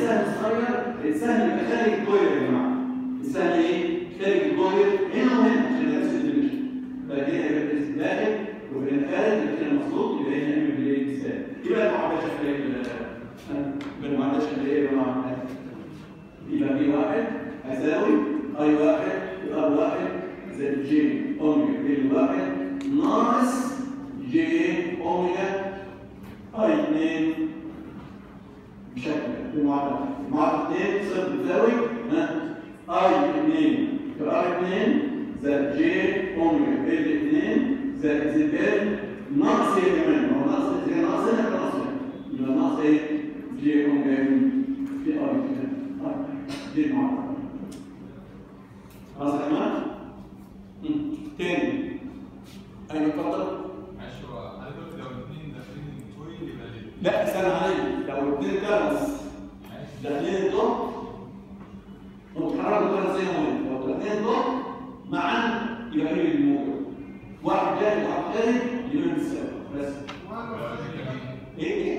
السهم الصغير السهم يبقى خارج الكويل يا جماعه السهم ايه؟ خارج الكويل هنا وهنا عشان نفس الديفيجن فهنا يبقى الاسم داخل وهنا خارج يبقى هنا مخلوط يبقى هنا ام بالايه؟ سالب يبقى المعادله شكلها ايه؟ بالمعادله شكلها ايه يا جماعه؟ يبقى بي واحد هيساوي اي واحد يبقى ار واحد زائد جي اوميجا ال واحد ناقص جي اوميجا اي 2 بشكل المعادله المعادله 2 صفر بتساوي ها اي 2 يبقى ار 2 زائد جي اوميجا ال 2 زائد زد ال ناقص ايه كمان؟ ما هو ناقص اذا كان ناقص هنا يبقى ناقص هنا يبقى ناقص ايه؟ جي اوميجا في اي 2 دي المعادله خلاص يا جماعه؟ مم. تاني اين اتفضل؟ معلش هو حضرتك لو الاثنين داخلين الكويل يبقى ليه؟ لا استنى علي لو الاثنين كرنس داخلين الضغط وبيتحركوا كرنس زي ما قلنا لو الاثنين ضغط معا يبقى ايه الموجب واحد جاي وواحد خارج يبقى بالسالب بس ايه ايه؟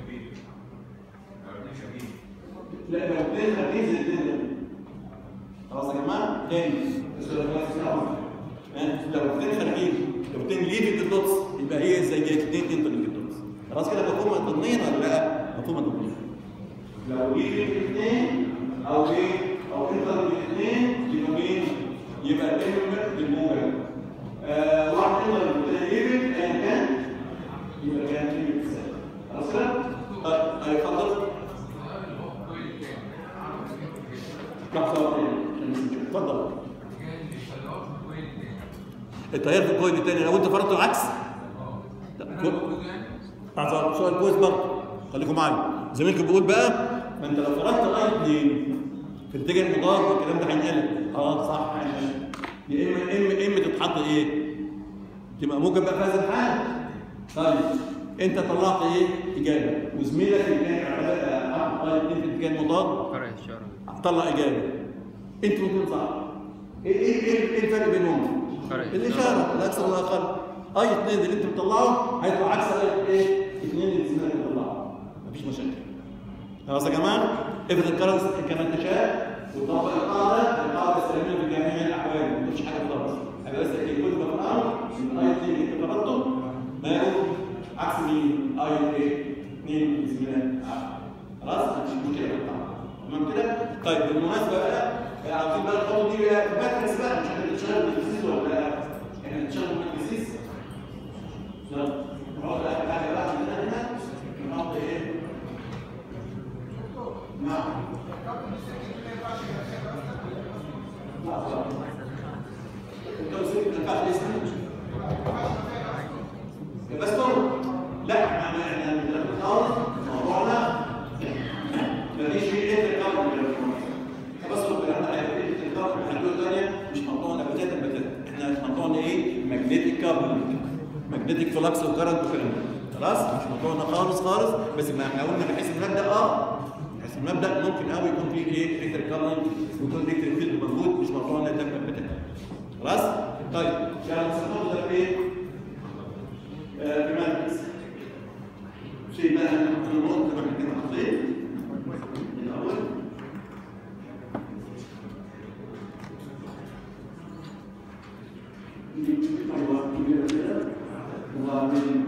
لا لو اثنين خارجين زي الاثنين داخلين خلاص يا جماعه تاني السؤال ده بس يا ها؟ لو الاثنين خارجين لو اثنين ليفنج الدوتس يبقى هي زي اثنين انترنج الدوتس خلاص كده مفهومه ضمنيا ولا لا؟ مفهومه ضمنيا لو ليفنج الاثنين او ايه؟ او انترنج الاثنين يبقى مين؟ يبقى الام بالموجب آه واحد انترنج والثاني ليفنج ايا كان يبقى كان ليفنج بالسالب خلاص كده؟ طيب طيب اتفضل لحظه واحده اتفضل التيار في الكوين الثاني لو انت فرضت العكس لحظه سؤال كويس برضه خليكم معايا زميلكم بيقول بقى ما انت لو فرضت اي 2 في الاتجاه المضاد الكلام ده هينقلب اه صح هينقلب يا اما اما اما تتحط ايه؟ تبقى موجب بقى في هذا الحال طيب انت طلعت ايه؟ اجابه وزميلك اللي كان حط اي 2 في الاتجاه المضاد فرق الشارع هتطلع اجابه انت ممكن صح ايه ايه ايه إيه الفرق بينهم؟ فرق الاشاره لا اكثر ولا اقل اي اثنين اللي انت بتطلعه هيطلع عكس اي ايه؟ اثنين اللي زميلك بيطلعه مفيش مشاكل خلاص يا جماعه افرض الكرنس كما تشاء وطبق القاعده القاعده سليمه في جميع الاحوال ما تقولش حاجه خالص هيبقى بس ايه كل ما في الامر ان اي اثنين اللي انت فرضته ما يكون عكس مين؟ اي ايه؟ اثنين اللي زميلك خلاص مفيش مشكله في القاعده تمام كده؟ طيب بالمناسبه بقى عاوزين بقى الخطوه دي بقى بكرس بقى مش احنا بنشتغل بالجسيس ولا لا؟ احنا بنشتغل بالجسيس يلا نحط اخر حاجه بقى عندنا هنا نحط ايه؟ نعم لا خلاص انت وسيم نفعت اسمه بس طول لا احنا احنا بنتكلم خالص موضوعنا مفيش فيه انت كاربون بس الكلام ده هيبقى في الكاربون الحدود الثانيه مش موضوع نباتات النباتات احنا موضوعنا ايه؟ ماجنتيك كاربون ماجنتيك فلكس وكرنت والكلام ده خلاص مش موضوعنا خالص خالص بس ما احنا قلنا بحيث المبدا اه بحيث المبدا ممكن قوي يكون فيه ايه؟ الكتريك كاربون ويكون الكتريك فيلد موجود مش موضوعنا ده نباتات خلاص؟ طيب يعني نستفاد ده ايه؟ آه كمان شيء بقى النقطه زي ما احنا كنا حاطين الاول أيوة كبيرة كده وبعدين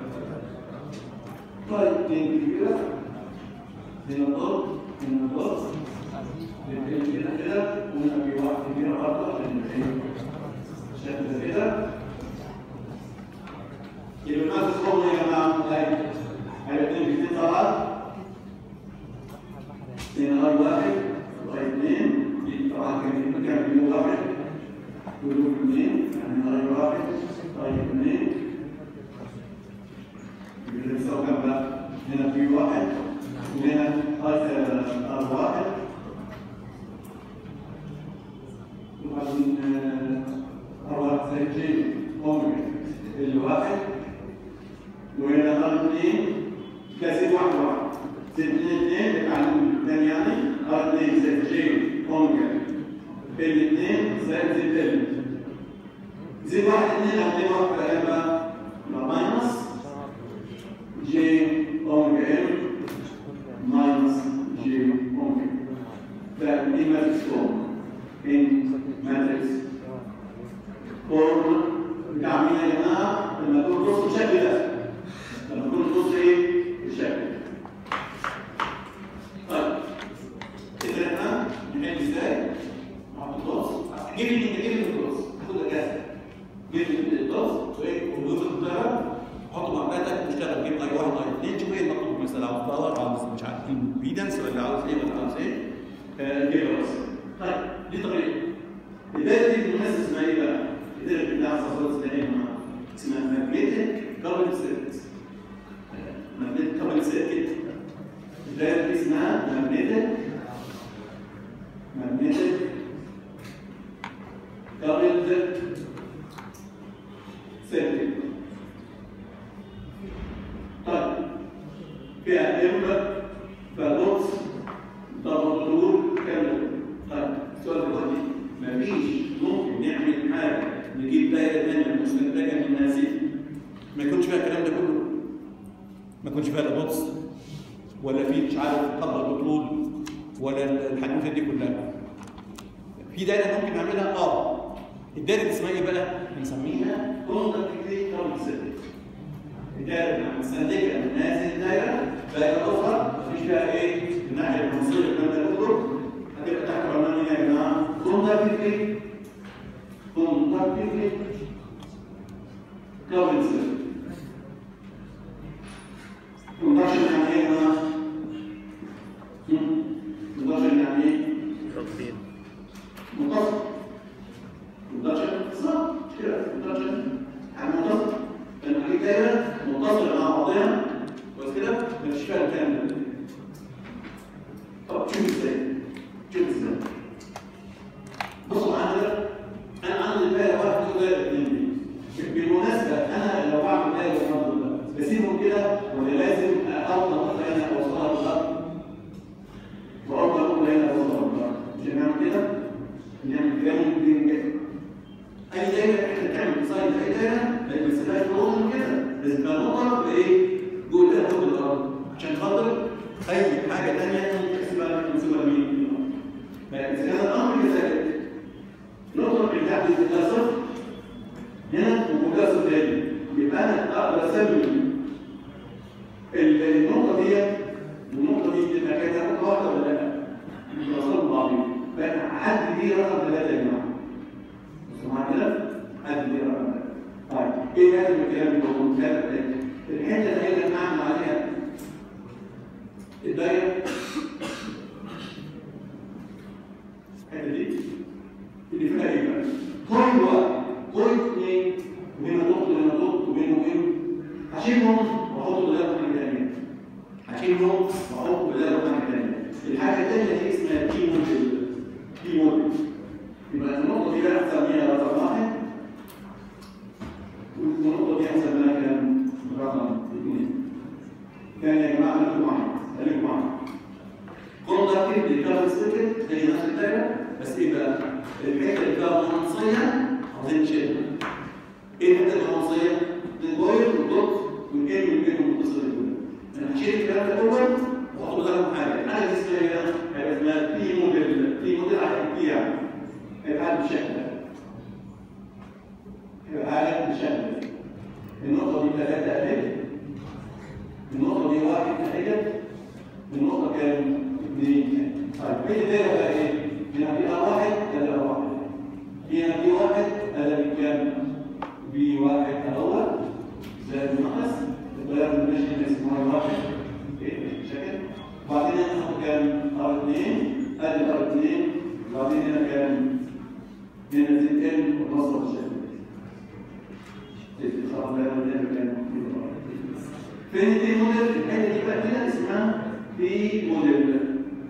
طيب اتنين كبيرة هنا ضغط هنا ضغط الاثنين كده كده وهنا في واحدة كبيرة برضه عشان ايه شكل كده يبقى ما تتخوضوا يا جماعة هاي هاي الاثنين الاثنين طبعا اثنين هاي واحد وهاي اثنين دي طبعا كان كان بيو واحد ودول اثنين يعني هاي واحد هاي اثنين يبقى بيساوي كام بقى؟ هنا في واحد وهنا هاي ار واحد وبعدين ار واحد زي جي اوميجا الواحد وهنا ار اثنين كاسيت واحد واحد ست اثنين اثنين بتعلم الثاني يعني ار اثنين زائد جي اوميجا الاثنين زائد زد ال زد واحد اثنين او اثنين واحد بقى يبقى ماينس جي اوميجا ال ماينس جي تحط معادلاتك تشتغل جيب اي 1 اي 2 شوف ايه المطلوب مثلا عاوز باور عاوز مش عارف امبيدنس ولا عاوز ايه ولا عاوز ايه آه، جيب بس طيب دي طريقه الداتا دي بتمثل اسمها ايه بقى؟ الداتا بتاع صفات اسمها ايه؟ اسمها ماجنتيك كابل سيركت ماجنتيك كابل سيركت الداتا دي اسمها ماجنتيك ماجنتيك كابل سيركت طيب فيها امبا فالبوكس ضغطور كامل طيب السؤال دلوقتي مفيش ممكن نعمل حاجه نجيب دايره ثانيه مستنتجه من هذه ما يكونش فيها الكلام ده كله ما يكونش فيها لا بوكس ولا في مش عارف قبل بترول ولا الحدوته دي كلها في دايره ممكن نعملها اه الدايره دي اسمها ايه بقى؟ بنسميها كوندكتيف كابل سيركت الدائره اللي مستنتجه من هذه الدائره دائره اخرى مفيش فيها ايه؟ الناحيه المنصيه الكلام ده كله هتبقى تحت عنوان ايه يا جماعه؟ كوندكتيف كوندكتيف كابل سيركت كوندكشن يعني ايه يا جماعه؟ كوندكشن يعني ايه؟ توصيل متصل متصل صح كده متصل يعني متصل لان في دايره متصله مع بعضها بس كده مش فاهم الكلام ده طب شوف ازاي شوف ازاي بصوا معايا كده انا عندي دايره واحد ودايره اثنين بالمناسبه انا لو بعمل دايره بالمنظر ده بسيبهم كده ولا لازم احط نقطه هنا اوصلها بالارض وافضل اقول هنا اوصلها بالارض مش هنعمل كده نعمل جرام بين اي دايره احنا بنعمل ديزاين لاي دايره ما يمثلهاش نقطه كده لازم تبقى نقطه بايه؟ جوه ده فوق الارض عشان خاطر اي حاجه ثانيه ممكن تحسبها تنسبها لمين؟ فاذا كان الامر كذلك نقطه بتعدي الى صفر هنا ومكسر تاني يبقى انا اقدر اسمي ال- النقطه ديت والنقطه دي تبقى كده نقطه واحده ولا لا؟ يوصلوا بعضهم فانا حد دي رقم ثلاثه يا جماعه سمعت كده؟ حد دي رقم ثلاثه طيب ايه لازم الكلام يكون ثلاثه تاني؟ الحته اللي انا اعمل عليها الدايره الحته دي اللي فيها ايه بقى؟ كل واحد كل اثنين وهنا نقطه وهنا نقطه وهنا وهنا هشيلهم واحط بدالهم حاجه ثانيه هشيلهم واحط بدالهم حاجه ثانيه الحاجه الثانيه دي اسمها تي موديل تي موديل يبقى النقطه دي بقى هنسميها رقم واحد والنقطه دي هنسميها كام؟ رقم اثنين كان يا جماعه خليكم معايا خليكم معايا كوندكتيف للكابل سيركت زي نفس الدايره بس ايه بقى؟ الحته اللي فيها منصيه عاوزين نشيلها. ايه الحته المنصيه؟ الكويل والدوت والكيل والكيل المتصل دول. انا هشيل الكلام ده كله واحط لكم حاجه، الحاجه دي اسمها ايه؟ هيبقى اسمها تي موديل، تي موديل عشان تي يعني. هيبقى حاجه بالشكل ده. هيبقى حاجه بالشكل ده. النقطه دي ثلاثه اهي. النقطه دي واحد اهي. النقطه كام؟ اثنين طيب ايه الدايره بقى ايه؟ هنا في ار واحد هذا واحد هنا في واحد هذا بكام؟ في واحد الاول زائد ناقص التيار الماشي اللي اسمه واحد ايه شكل بعدين هناخد كام؟ ار اثنين ادي ار اثنين بعدين هنا كام؟ هنا زد ان ونصل الشكل زد خلاص ده هنا كام؟ فين التي موديل؟ الحته دي بقى كده اسمها في موديل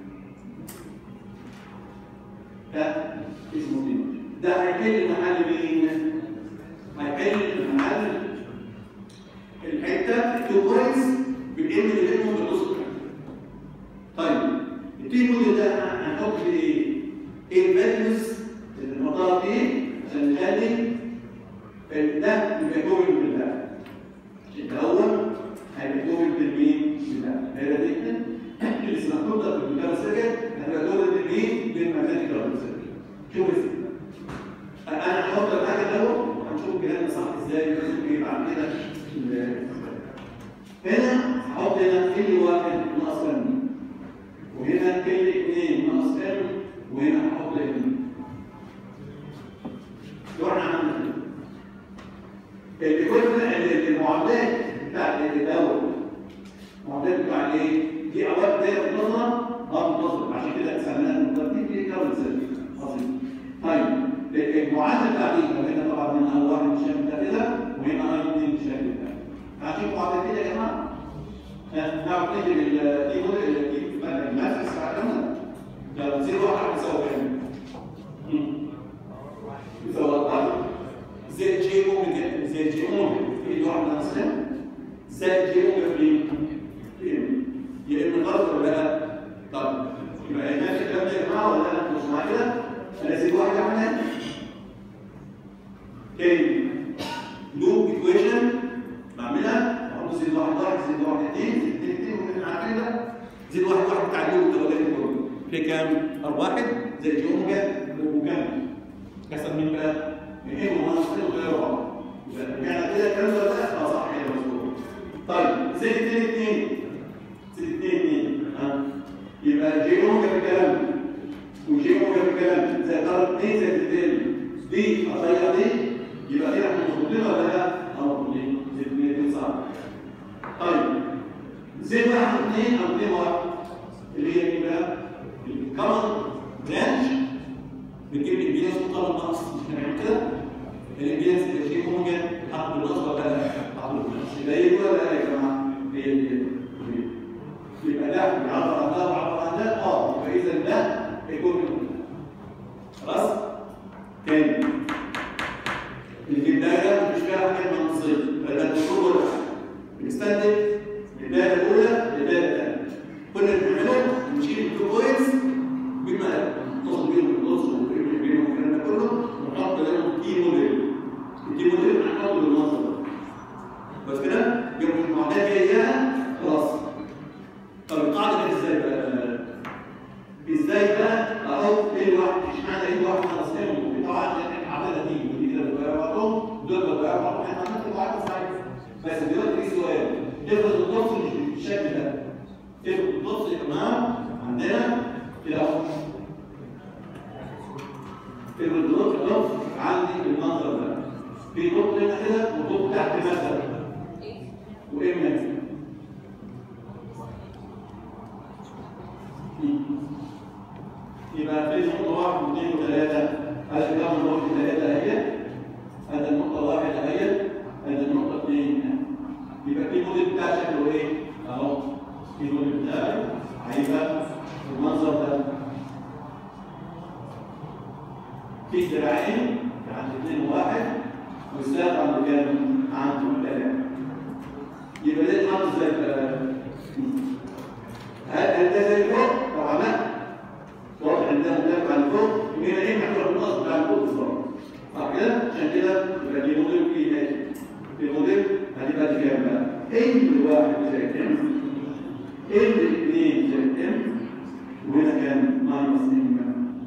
ده اسمه دي ده هيحل محل مين؟ هيحل محل الحته التو بوينتس بالام اللي بينهم بالنص طيب التي موديل ده هنحط فيه ايه؟ ايه الفاليوز اللي نحطها فيه عشان نخلي ده يبقى كومن بالله الاول هيبقى كومن بالمين؟ بالله هي دي لسه هنحطها في الكتاب السكن هتبقى كومن بالمين؟ بالمكانيكال سيركت شوف ازاي انا هحط لك حاجه الاول هنشوف الكلام صح ازاي ونشوف ايه بعد كده هنا هحط هنا كل واحد ناقص كام وهنا كل اثنين ناقص كام وهنا هحط اتنين لو احنا عملنا كده الايكويفالنت المعادلات بتاع الاول معدات بتاع ايه؟ دي اوقات دايره منتظمه اه منتظمه عشان كده سميناها المنتظمه دي كارل سيل عظيم طيب المعادله بتاع دي لو هنا طبعا هنا واحد بالشكل ده كده وهنا اي اثنين بالشكل ده هنشوف معادلتين يا جماعه نعرف نجد دي موديل دي الماتريكس بتاعتنا لو زيرو واحد بيساوي كام؟ بيساوي 4 زائد جي اوميجا زائد جي اوميجا في واحد من الأصلين زائد جي اوميجا في في ام يا اما غلط ولا لا؟ طب يبقى ماشي الكلام ده يا جماعه ولا لا؟ مش معايا كده؟ انا زيد واحد عملها تاني لوب ايكويشن بعملها احط زيد واحد واحد زيد واحد اثنين زيد اثنين اثنين ومن عارفين ده زيد واحد واحد بتاع اللوب ده ولا كله في كام؟ واحد زائد جي اوميجا وكام؟ كسر مين بقى؟ من ايه ومناصفين وغير بعض يعني كده الكلام ده لا اه صح كده مظبوط طيب زائد اثنين اثنين زائد اثنين اثنين ها يبقى جي اوميجا في الكلام وجي اوميجا في الكلام زائد ضرب اثنين زائد اثنين دي اضيع دي يبقى كده احنا مظبوطين ولا لا؟ اه مظبوطين زائد اثنين اثنين صح طيب زائد واحد اثنين او اثنين واحد اللي هي مين بقى؟ الكرنت برانش بتجيب الامبيدنس مقابل نقص مش هنعمل كده الامبيدنس بتجيب اوميجا حط بالنقص ولا لا؟ حط بالنقص يبقى هي دي ولا لا يا جماعه؟ هي دي يبقى ده بيعبر عن ده ويعبر عن ده اه يبقى اذا ده هيكون خلاص؟ تاني البدايه مش فيها حاجات منطقيه فده الدكتور ولا بنستخدم البدايه الاولى البدايه الثانيه كل اللي بنعمله نشيل التو بوينتس بما نتصل بيهم بالنص ونقرب بينهم الكلام ده كله ونحط بينهم تي موديل التي موديل هنحطه بالمنظر ده بس كده يبقى المعادلات هي اياها خلاص طب القاعده دي ازاي بقى؟ ازاي بقى احط ايه واحد اشمعنى ايه واحد خلاص كام طبعا العداله دي ودي كده بتغير بعضهم دول بتغير بعضهم احنا عملنا قاعده صحيحه بس دلوقتي في سؤال افرض النص مش بالشكل ده افرض النص يا جماعه عندنا كده اهو افرض النص النص عندي المنظر ده في نقطه هنا كده ونقطه تحت مثلا وايه من يبقى في نقطة واحد واثنين وثلاثة هذا كم نقطة ثلاثة اهي هذا النقطة واحد اهي هذا النقطة اثنين يبقى في موديل بتاع شكله ايه؟ اهو في موديل بتاعي هيبقى المنظر ده في ذراعين عند اثنين وواحد والساق عند كام؟ عند ثلاثة يبقى ده اتحط زي هل ده زي فوق؟ طبعا لا واضح ان ده مدافع عن فوق وهنا ايه محتاج النقص بتاع الفوق بالظبط صح كده؟ عشان كده يبقى دي موديل في ايه؟ الموديل هتبقى دي كام بقى؟ ام واحد زائد ام ام اثنين زائد ام وهنا كام؟ ماينس ام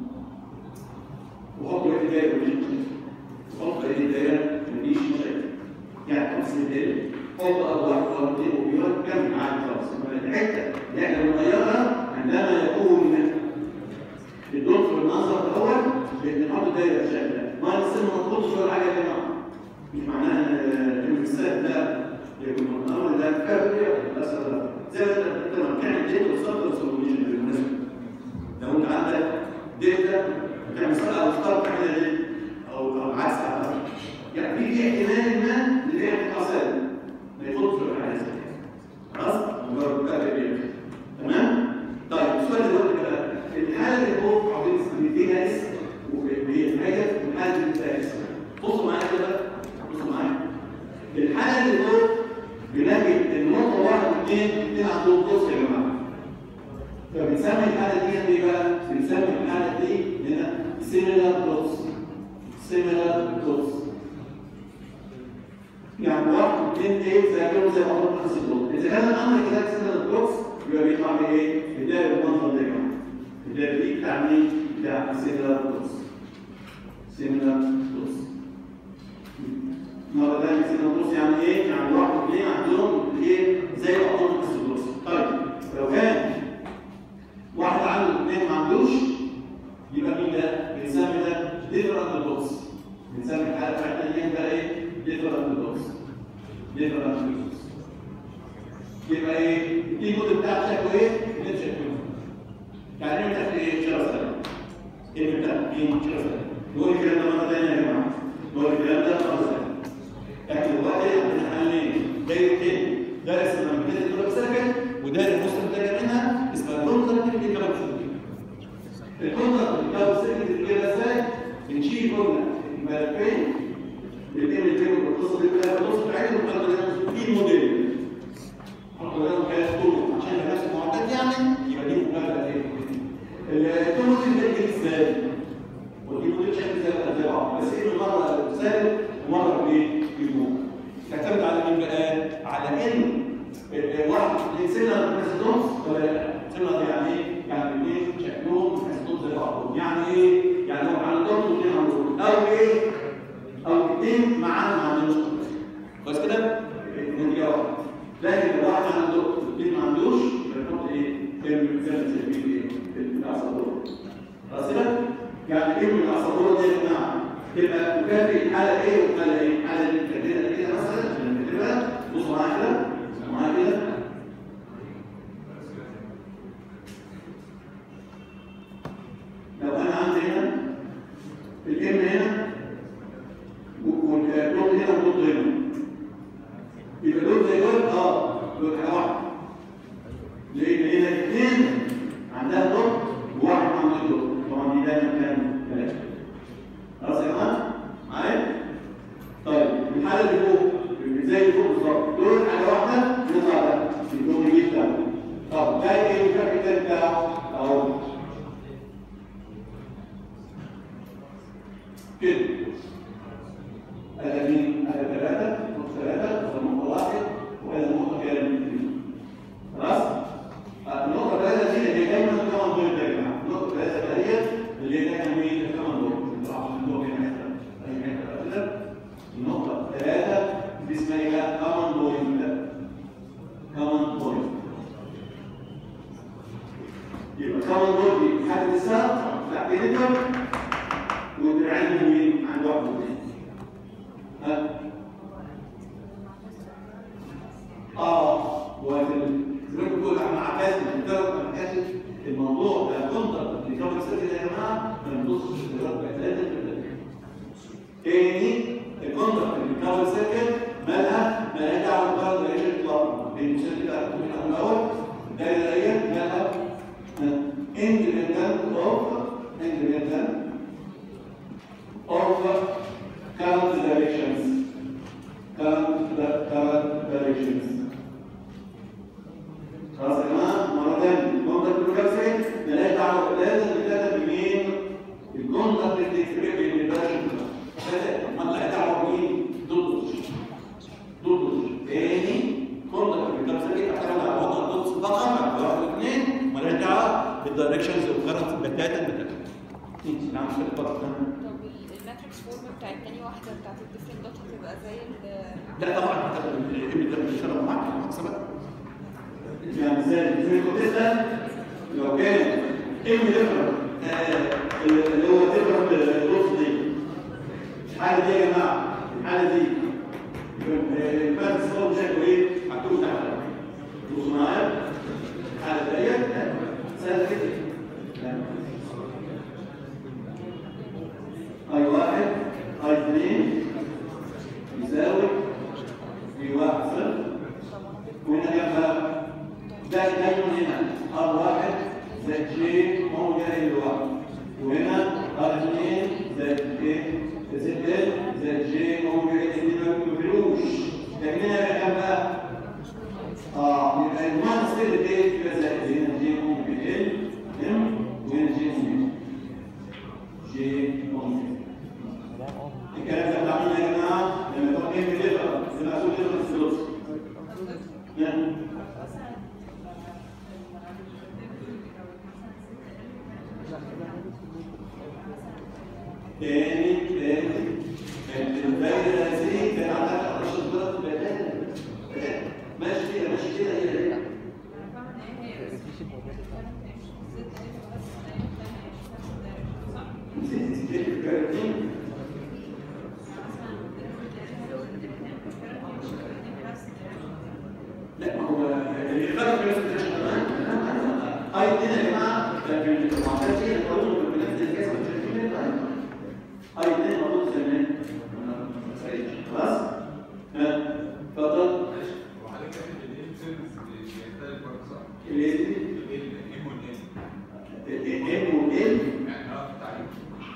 وحط واحد دايره مش حط ايه دايره مفيش مشاكل يعني تقسم الدايره حط اضلاع واحد وبيقول كم عادي خلاص الحته اللي احنا بنغيرها عندما يكون الدور في المنظر الاول بنحط دايره بالشكل ده ما السن ما تخطش ولا حاجه يا جماعه مش معناها ان الانسان ده يكون الامر ده كافي مثلا زي ما انت لما بتعمل ديتا وسطر سولوشن بالمناسبه لو انت عندك ديتا بتعمل سطر او سطر تعملها ليه؟ او او عكس يعني في في احتمال ما اللي بيعمل حصاد ما يخطش ولا حاجه زي كده خلاص؟ مجرد كافي تمام؟ طيب السؤال دلوقتي بقى الحاله اللي هو عاوزين نديها اسم وهي حاجه الحاله اللي فيها اسم بصوا معايا كده بصوا معايا الحاله اللي هو بنجد النقطه واحد واثنين الاثنين عندهم قص يا جماعه فبنسمي الحاله دي ايه بقى؟ بنسمي الحاله دي هنا سيميلار دوتس سيميلار دوتس يعني واحد واثنين ايه زي كانوا زي بعضهم نفس الدوت اذا كان الامر كده سيميلار دوتس يبقى بيطلع لي ايه؟ بدايه المنظر ده يا جماعه بدايه دي بتاع مين؟ بتاع سيميلار دوتس سيميلار دوتس مرة ثانية سيميلار دوتس يعني ايه؟ يعني واحد واثنين عندهم ايه؟ زي بعضهم نفس الدوتس طيب لو كان واحد عنده اثنين ما عندوش يبقى مين ده؟ بنسمي ده ديفرنت دوتس بنسمي الحالة بتاعتنا دي ده ايه؟ ديفرنت دوتس ديفرنت دوتس يبقى ايه؟ التي مود بتاعك شكله ايه؟ اللي انت شايفه يعني انت في ايه؟ شرف سلام ايه بتاع مين؟ شرف سلام نقول الكلام ده مره ثانيه يا جماعه نقول الكلام ده مره ثانيه لكن دلوقتي احنا حاليا دايرتين دايره اسمها مبتدئ الدرجه ساكن ودايره مسلم تانية منها اسمها كونتراكت اللي كمان الكونتراكت اللي كمان ساكن كده ازاي؟ بنشيل قلنا الملفين الاثنين اللي بينهم القصه دي كلها النص بتاعتهم بنحط في موديل نحط لهم كده طول عشان يبقى نفس المعدات يعني يبقى دي مكافاه ايه؟ التو موديل ده جه ازاي؟ ودي موديل شكل زي زي بعض بس ايه مره سالب ومره بايه؟ بيجوم تعتمد على مين بقى؟ على ان واحد سنه بريسيدونس ولا لا؟ سنه دي يعني ايه؟ يعني الاثنين شكلهم بريسيدونس زي بعضهم يعني ايه؟ يعني لو عندهم اثنين عندهم او ايه؟ او اثنين معانا ما عندهمش كويس كده؟ نتيجه واحده لكن لو واحد عنده الاثنين ما عندوش بنحط ايه؟ كلمه كلمه شايفين ايه؟ العصبور خلاص كده؟ يعني ايه من العصبور دي يا جماعه؟ تبقى تكافئ حاله ايه وحاله ايه؟ حاله اللي كاتبها كده مثلا عشان نكتبها بص معايا كده بص معايا كده لو انا عندي هنا الام هنا والدوت هنا والدوت هنا يبقى دول زي دول اه دول حاجه واحده لان هنا الاثنين عندها دوت وواحد ما عندوش دوت طبعا دي دايما كام ثلاثه خلاص يا جماعه معايا طيب الحاله اللي فوق زي اللي فوق بالظبط دول حاجه واحده يطلع ده الدوت يجيب ده طب ده ايه الفرق الثاني بتاعه اهو كده هذا مين؟ هذا ثلاثة نقطة ثلاثة وهذا نقطة واحد وهذا نقطة كام؟ خلاص؟ النقطة ثلاثة دي اللي هي دايما كمان دور يا جماعة النقطة ثلاثة دي اللي هي دايما مين؟ كمان دور عشان الدور هنا كده النقطة ثلاثة دي اسمها ايه بقى؟ كمان دور كمان دور يبقى كمان دور دي حد السهم بتاع كده ودراعين مين؟ عند واحد واثنين ها؟ اه وزي ما بقول احنا عكاز الدرجه ما كانش الموضوع ده كونتر اللي كان بيصير كده يا جماعه ما بنبصش الدرجه بقت ثلاثه تاني الكونتر اللي كان سيركل مالها مالها دعوه بالكارد ريشن اطلاقا لان الشركه اللي هتكون الاول الدايره ديت مالها independent of independent of current directions. Current, current directions. خلاص يا جماعه مره ثانيه الكونتاكت بروجرام مالهاش دعوه لازم نتكلم بمين؟ الكونتاكت اللي تفرق بين الدايركشن ما لها دعوه بمين؟ ضد ضد تاني كونتاكت بروجرام تعتمد على وضع الضد فقط واحد واثنين مالهاش دعوه بالدايركشنز والكرنت بتاتا بتاتا نعم في الفرق طب الماتريكس فورم بتاعت تاني واحده بتاعت الديفرنت دوت هتبقى زي ال لا طبعا الابن ده بيشتغل معاك حسابات يعني زي زي الكوتيستا لو كان ام ديفرنت اللي هو ديفرنت النص دي الحاله دي يا جماعه الحاله دي الباس هو شكله ايه؟ هتكون تحت بص معايا الحاله ديت سهله جدا اي واحد اي اثنين يساوي في واحد صفر وهنا يبقى ده دايما هنا ار واحد زائد جي هو جاي لواحد وهنا ار اثنين زائد جي زائد ال زائد جي هو جاي الاثنين ما بيكملوش لكن هنا يبقى كام بقى؟ اه يبقى الماينس كده ايه؟ يبقى زائد هنا جي ممكن ال ام وهنا جي ممكن جي ممكن الكلام ده بتاع مين يا جماعه؟ لما يكون ايه بيليفر زي ما اقول ليفر الفلوس تاني تاني الدايره دي كان عندها 11 دولار في البدايه ماشي كده ماشي كده هي هي لا ما هو اللي خلق في نفس اي اتنين يا جماعه ده في المعادلات دي القانون بنفس الكاس مش شايفين اي اتنين موجود زي ما خلاص؟ ها اتفضل وعلى كده الايه سيرفيس بيختلف برضه صح؟ اللي الام والان الام والال يعني اه في التعريف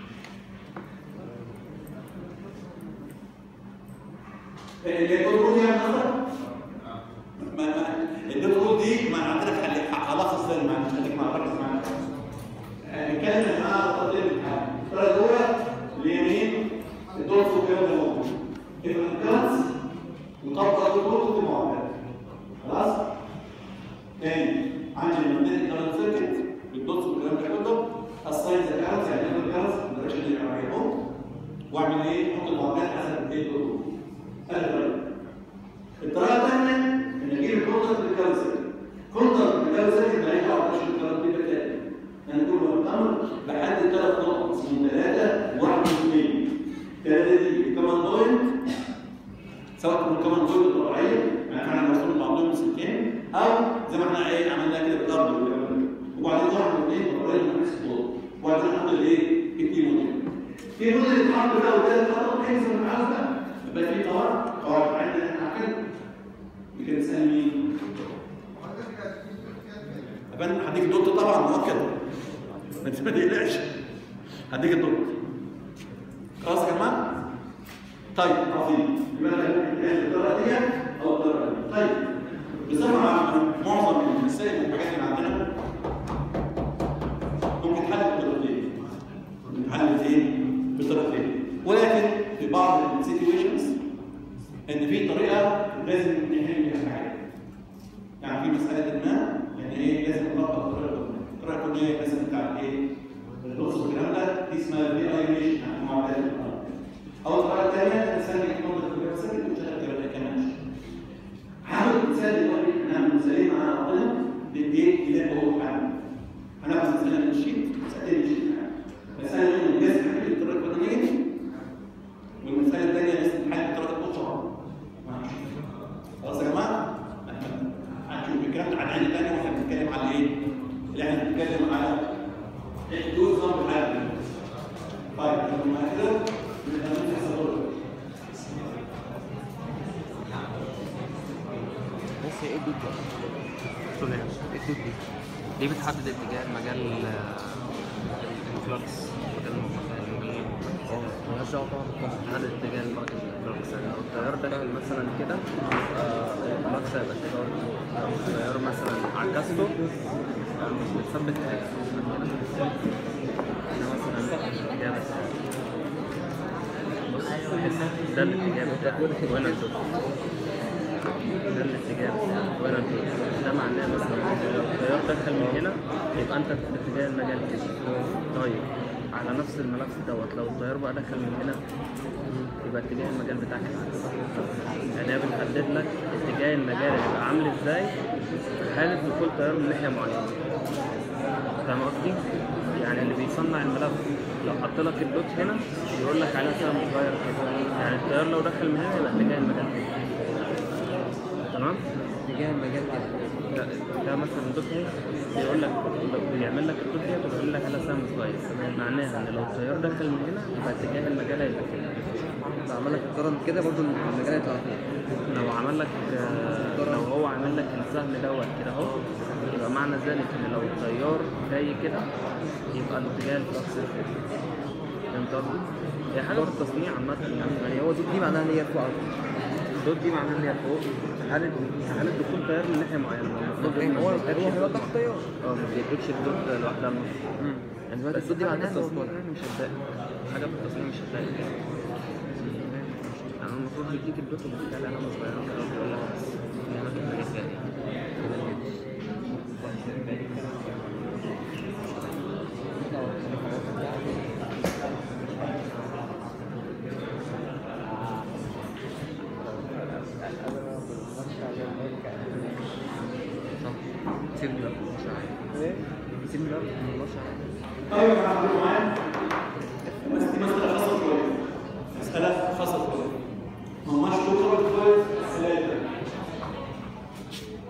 اللي تقول يا نصر اه ما ما الدكتور دي ما عندنا خلي هلخص زي ما خليك مع ركز معانا نتكلم مع تطبيق الامتحان الطريقه الاولى اليمين الدور فوق كده موجود الانكاس وطبق الدكتور في المعادلات خلاص تاني عندي المبنى الكلام سيركت بالدوتس والكلام ده كله الساينز اكونت يعني ايه الاكونت الدرجه اللي عليهم واعمل ايه؟ احط المعادلات حسب ايه الدكتور الطريقه الطريقه الثانيه ان اجيب الكونتر بالكالسر كونتر بالكالسر يبقى هي 14 كلام دي بالتالي انا كل ما بتعمل بحدد ثلاث نقط اسمهم ثلاثه وواحد من اثنين ثلاثه دي كمان بوينت سواء كانوا كمان بوينت طبيعيه يعني احنا المفروض بعضهم سكين او زي ما احنا ايه عملنا كده بالارض والكلام ده وبعدين واحد من اثنين طبيعيه من نفس الطول وبعدين نحط الايه؟ التي موديل في موديل اتحط ده وثالث خطوه بحيث ان العاوز ده يبقى في قواعد قواعد عندنا احنا كده يمكن تسال مين؟ أبان هديك الدكتور طبعا مؤكد ما انت ما تقلقش هديك الدكتور خلاص يا جماعه؟ طيب عظيم يبقى انا هنتكلم الدرجه دي او الدرجه دي طيب بصفه عامه معظم المسائل والحاجات اللي عندنا ممكن حل بطريقتين ممكن حل فين؟ بطريقتين ولكن في بعض السيتويشنز ان في طريقه لازم نحل بيها حاجه يعني في مساله ما يعني ايه لازم نطبق الطريقه الفلانيه الطريقه الفلانيه مثلا بتاع ايه النص والكلام ده دي اسمها في اي ريش يعني معادلات الأرض. او الطريقه الثانيه نسمي نقطه الكبسه ونشتغل كده كمان هاخد مثال دلوقتي نعمل مثالين مع بعضنا بالايه اللي هو حل هناخد مثلا من الشيت مسالتين من الشيت مساله منهم جذب حل الطريقه الفلانيه والمساله الثانيه لازم حل الطريقه الاخرى خلاص يا جماعه هنشوف الكلام ده عن عين تاني واحنا بنتكلم على ايه؟ اللي احنا بنتكلم على حدود نظام الحل طيب لما كده نبدا نفحص الطرق بس ايه الدود ده؟ تقول ايه؟ ايه الدود دي؟ دي بتحدد اتجاه المجال آه، الفلكس مجال الموجين مالهاش دعوه طبعا بالفلكس بتحدد اتجاه الفلكس يعني لو التيار داخل مثلا كده آه، الفلكس هيبقى اتجاهه لو التيار مثلا عكسته آه، مش بتثبت حاجه هنا مثلا اتجاه بس بص ده الاتجاه بتاعه وهنا الدود ده الاتجاه بتاعه وهنا الدود ده معناه مثلا لو التيار دخل من هنا يبقى انت في اتجاه المجال كده طيب على نفس الملف دوت لو التيار بقى دخل من هنا يبقى اتجاه المجال بتاعك العكس يعني هي بتحدد لك اتجاه المجال هيبقى عامل ازاي في حالة دخول تيار من ناحية معينة فاهم قصدي؟ يعني اللي بيصنع الملف لو حط لك الدوت هنا يقول لك على سهم صغير كده يعني التيار لو دخل من هنا يبقى اتجاه المجال كده تمام؟ اتجاه المجال كده ده, ده مثلا دوت هنا بيقول لك بيعمل لك الدوت هنا بيقول لك على سهم صغير معناها ان لو التيار دخل من هنا يبقى اتجاه المجال هيبقى كده لو عمل لك القرن كده برضه المجال هيطلع فين؟ لو عمل لك آه، لو هو عامل لك السهم دوت كده اهو يبقى معنى ذلك ان لو التيار جاي كده يبقى الاتجاه الفلكس كده فهمت قصدي؟ هي حاجه في التصنيع عامه يعني يعني هو دي, دي معناها ان هي فوق على طول. الدوت دي معناها ان هي فوق في حاله في حاله دخول تيار من ناحيه معينه المفروض يعني إنه هو ما هو بيديكش هيبقى الدوت- تحت تيار اه ما بيديكش الدوت لوحدها لوحدها. يعني دلوقتي بس الدود دي حاجة معناها في ان هو التصنيع مش هتضايق حاجه في التصنيع مش هتضايق يعني المفروض يديك الدوت وبيديك عليها علامه صغيره كده ويقول لك بس دي اماكن الحاجات دي سيبني بقى مش عارف سيبني بقى مش عارف طيب يا جماعه خليكم معايا بس دي مساله خاصه شويه مساله خاصه شويه ما هماش دكتور كويس ثلاثه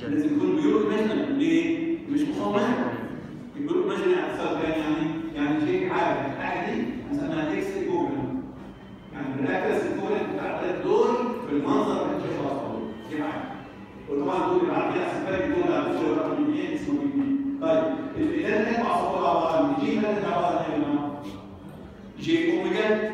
لازم يكون بيور ايماجينري ليه؟ مش مصمم البيور ايماجينري يعني تساوي كام يعني؟ يعني شيء عادي الحاجه دي هنسميها اكس ايكوفلنت يعني بنركز الايكوفلنت بتاع الثلاث دول في المنظر اللي انت شايفه اصلا شيء عادي وطبعا دول اللي عارفين احسن فرق دول على الصوره رقم 2 اسمه مين طيب الاثنين تطلع صفوه عباره عن جي ماذا عباره عن ايه يا جماعه؟ جي اوميجا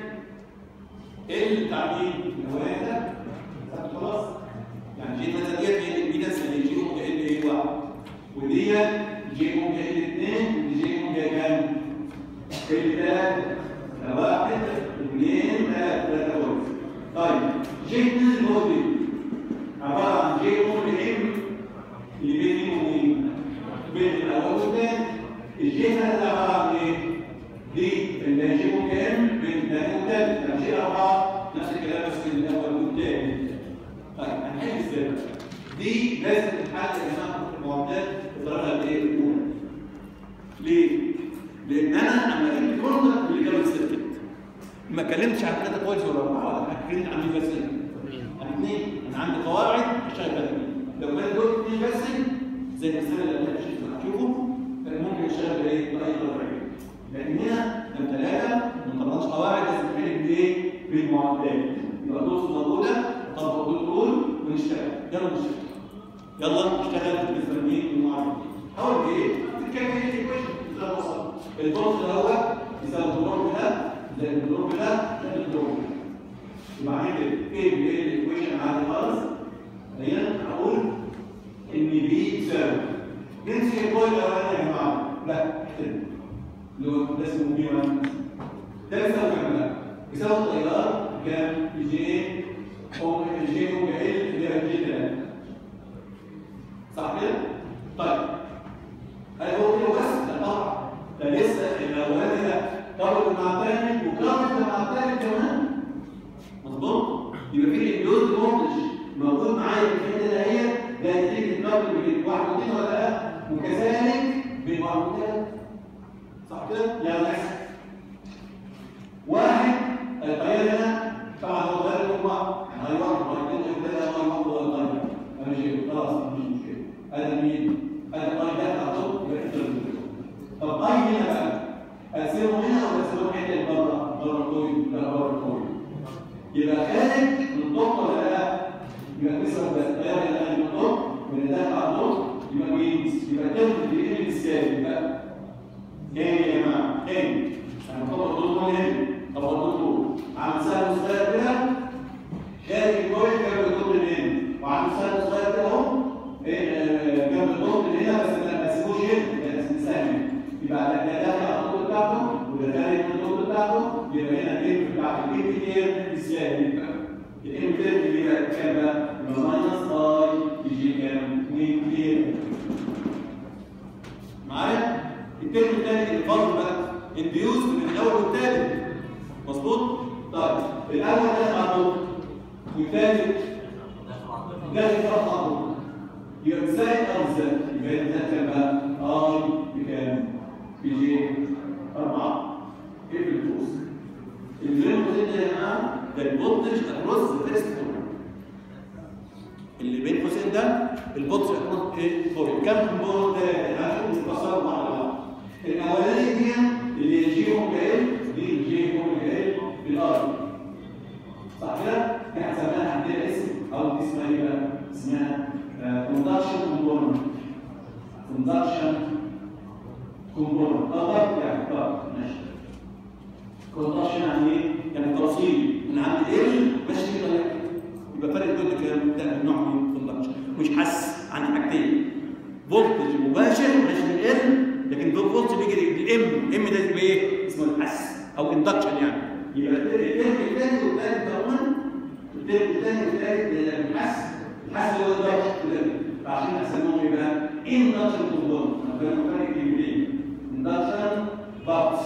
ال بتاع مين؟ الهوايه ده خلاص يعني جي ماذا ديت هي الامبيدنس اللي جي اوميجا ال ايه واحد ودي جي اوميجا ال 2 ودي جي اوميجا كام؟ ال 3 واحد اثنين ثلاثه ثلاثه طيب جي 2 اللي هو دي عباره عن جي اوميجا ام اللي بين مين ومين؟ بين الاول والثاني الجي هذا عباره عن ايه؟ دي اللي هي جي اوميجا ام بين الثاني والثالث يعني جي اربعه نفس الكلام بس بين الاول والثاني طيب هنحل ازاي؟ دي لازم تتحل يا جماعه في المعادلات بطريقه الايه؟ الاولى ليه؟ لان انا لما جبت كونتر اللي جاب السيركت ما اتكلمتش عن ثلاثه كويس ولا اربعه ولا اتكلمت عن مين بس عن اثنين انا عندي قواعد اشتغل بيها لو كان دول اثنين بس زي المثال اللي انا هتشوفه كان ممكن يشتغل بايه؟ باي طريقه لكن هنا لما ثلاثه ما طبقناش قواعد لازم نحل بايه؟ بالمعادلات يبقى دول موجوده طبق دول دول ونشتغل يلا نشتغل يلا نشتغل بالفنيين والمعادلات اول ايه؟ تتكلم ايه الايكويشن ازاي اوصل البونت الاول يساوي الدروب ده زي الدروب ده زي الدروب ده يبقى عندي ايه بايه الايكويشن عادي خالص هنا هقول ان بي يساوي نمسك البوينت الاولاني يا جماعه لا احترم اللي هو ده اسمه بي 1 ده يساوي كام بقى؟ يساوي التيار كام؟ جي او جي او ال اللي هي جي 3 صح كده؟ طيب هل هو كده بس؟ لا طبعا ده لسه الاولاني ده طبق مع الثاني وكرر مع الثاني كمان مظبوط؟ يبقى في الامبيوز فولتج موجود معايا في الحته اللي هي ده نتيجه الدبل بين واحد واثنين ولا لا؟ وكذلك بين واحد وثلاثه صح كده؟ لا لا واحد التيار هنا طبعا هو غير هو هيروح هيكون كده هو هو هو الطيار ماشي خلاص مش مشكله هذا مين؟ هذا الطيار ده هحطه يبقى انت طب اي هنا بقى اقسمه هنا ولا اقسمه حته بره بره الكوين لا بره الكوين يبقى خارج من الضغط ولا لا؟ يبقى نسبة التيار اللي خارج من الضغط من داخل على الضغط يبقى وينز يبقى تلت بيقل السالب يبقى تاني يا جماعة تاني أنا بطبق الضغط من هنا طبق الضغط عامل سهم صغير كده خارج الكوين جنب الضغط من هنا وعامل سهم صغير كده أهو جنب الضغط من هنا بس ما تسيبوش هنا ده سهم يبقى ده داخل على الضغط بتاعته وده خارج من الضغط بتاعته يبقى هنا الام بتاعت الام كتير السالب يبقى الام كتير اللي بقى كام بقى؟ يبقى ماينس اي يجي كام؟ 2 كتير معايا؟ الترم الثاني الفرق بقى انديوز من الاول والثالث مظبوط؟ طيب الاول داخل على الضغط والثالث داخل على الضغط يبقى ازاي او ازاي؟ يبقى هنا كام بقى؟ اي بكام؟ بيجي 4 ايه في الفلوس؟ الجيم ده يا جماعه ده الفولتج اكروس ذا فيرست اللي بين قوسين ده الفولتج اكروس ايه؟ فور كام كومبوننت ده؟ هناخد نفسرهم مع بعض الاولانيه دي اللي جي اوميجا ال دي جي اوميجا ال بالار صح كده؟ احنا سميناها عندنا اسم او دي اسمها ايه بقى؟ اسمها كوندكشن كومبوننت كوندكشن كومبوننت اه يعني طب ماشي كوندكشن يعني ايه؟ يعني توصيل من عند ال ماشي كده طريقه يبقى فرق دول كام ده نوع من كوندكشن مش حس عن حاجتين فولتج مباشر ماشي من ال لكن دول فولتج بيجي الام ام ده يبقى ايه؟ اسمه الحس او اندكشن يعني يبقى الترم الثاني والثالث كمان الترم الثاني والثالث الحس الحس هو الدكشن فعشان اسموهم يبقى اندكشن كومبوننت كانوا فرق كلمتين اندكشن بارتس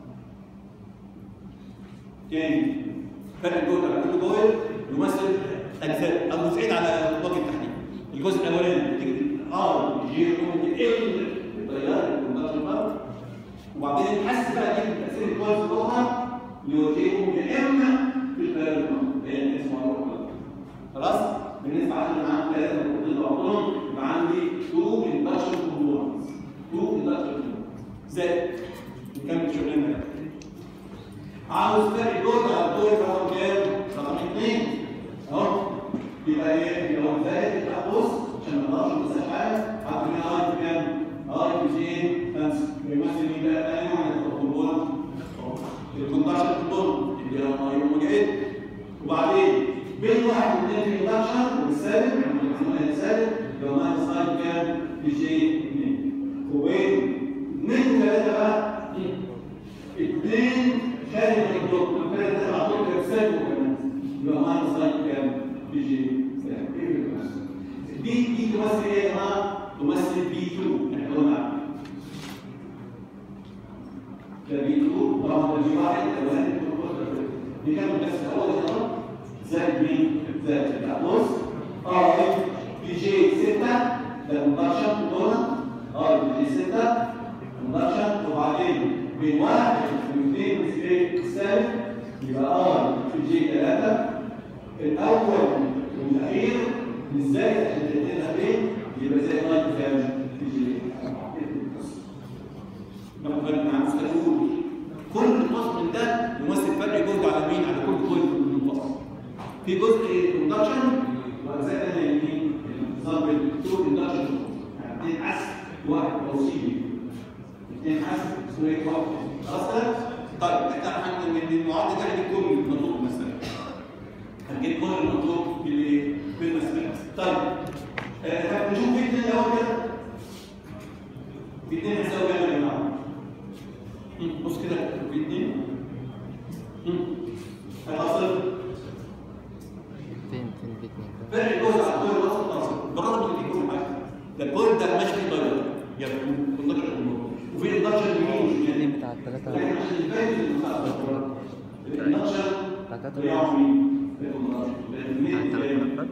تاني فرق الجهد على كل جوه يمثل اجزاء او جزئين على وجه التحديد الجزء الاولاني بتيجي ار جي اوميجا ال التيار الكوندكشن بارت وبعدين الحس بقى دي تاثير الكويس جوه اللي هو جي اوميجا ام في التيار الكوندكشن هي اسمها خلاص بالنسبه عشان معاهم ثلاثه المفروض بعضهم يبقى عندي 2 اندكشن كومبوننتس 2 اندكشن كومبوننتس زائد نكمل شغلنا عاوز تاني دور على الدور رقم كام؟ رقم 2 اهو يبقى ايه؟ يبقى هو زائد يبقى بص عشان ما نقدرش ننسى حاجه عارفين اي بكام؟ اي بزين 5 بيمثل مين بقى؟ تاني واحد الكومبوننت الكوندكشن كومبوننت اللي هو اي ومجهد وبعدين بين واحد واثنين في الكوندكشن والسالب يعني السالب يبقى ماينس اي بكام؟ بجي 2 وبين 2 و3 بقى اثنين خارج الدكتور وكده داخل على الدكتور سالب كمان يبقى ماينس اي كام؟ بيجي سالب ايه اللي بيمثل؟ دي دي تمثل ايه يا جماعه؟ تمثل بي 2 احنا قلنا ده بي 2 طبعا ده بي 1 الاولاني نكمل بس الاول يا جماعه زائد مين؟ زائد لا بص اي بي جي 6 ده كوندكشن كومبوننت اي بي جي 6 كوندكشن وبعدين بين واحد واثنين واثنين سالب يبقى ار في جي 3 الاول والاخير مش زائد عشان الاثنين الاخير يبقى زائد اي كام في جي ناخد بالنا مع نقول كل قسم من ده يمثل فرق جهد على مين؟ على كل جزء من الفصل. في جزء كوندكشن واجزاء ثانيه يمين نظام بالتو اندكشن يعني اثنين عزف واحد توصيلي اثنين عزف سوري واحد خلاص كده؟ طيب احنا هنعمل من المعادله دي هنجيب كل المطلوب المساله. هنجيب كل المطلوب بالايه؟ بالمساله. طيب آه نشوف في اثنين الاول كده. في اثنين هيساوي كام يا جماعه؟ بص كده في اثنين هيحصل فين فين بيت مين ده؟ فرق الجزء على الكويل الوسط ناقص بالرغم ان دي كل حاجه ده الكويل ده ماشي فيه طياره يعني كوندكشن كله وفي اندكشن يمين الاتنين وشمال بتاع التلاتة لكن عشان الفايز اللي بتاع الدكتوراه الاندكشن بتاع التلاتة بيقعوا مين؟ الاثنين بتاع التلاتة ملفات؟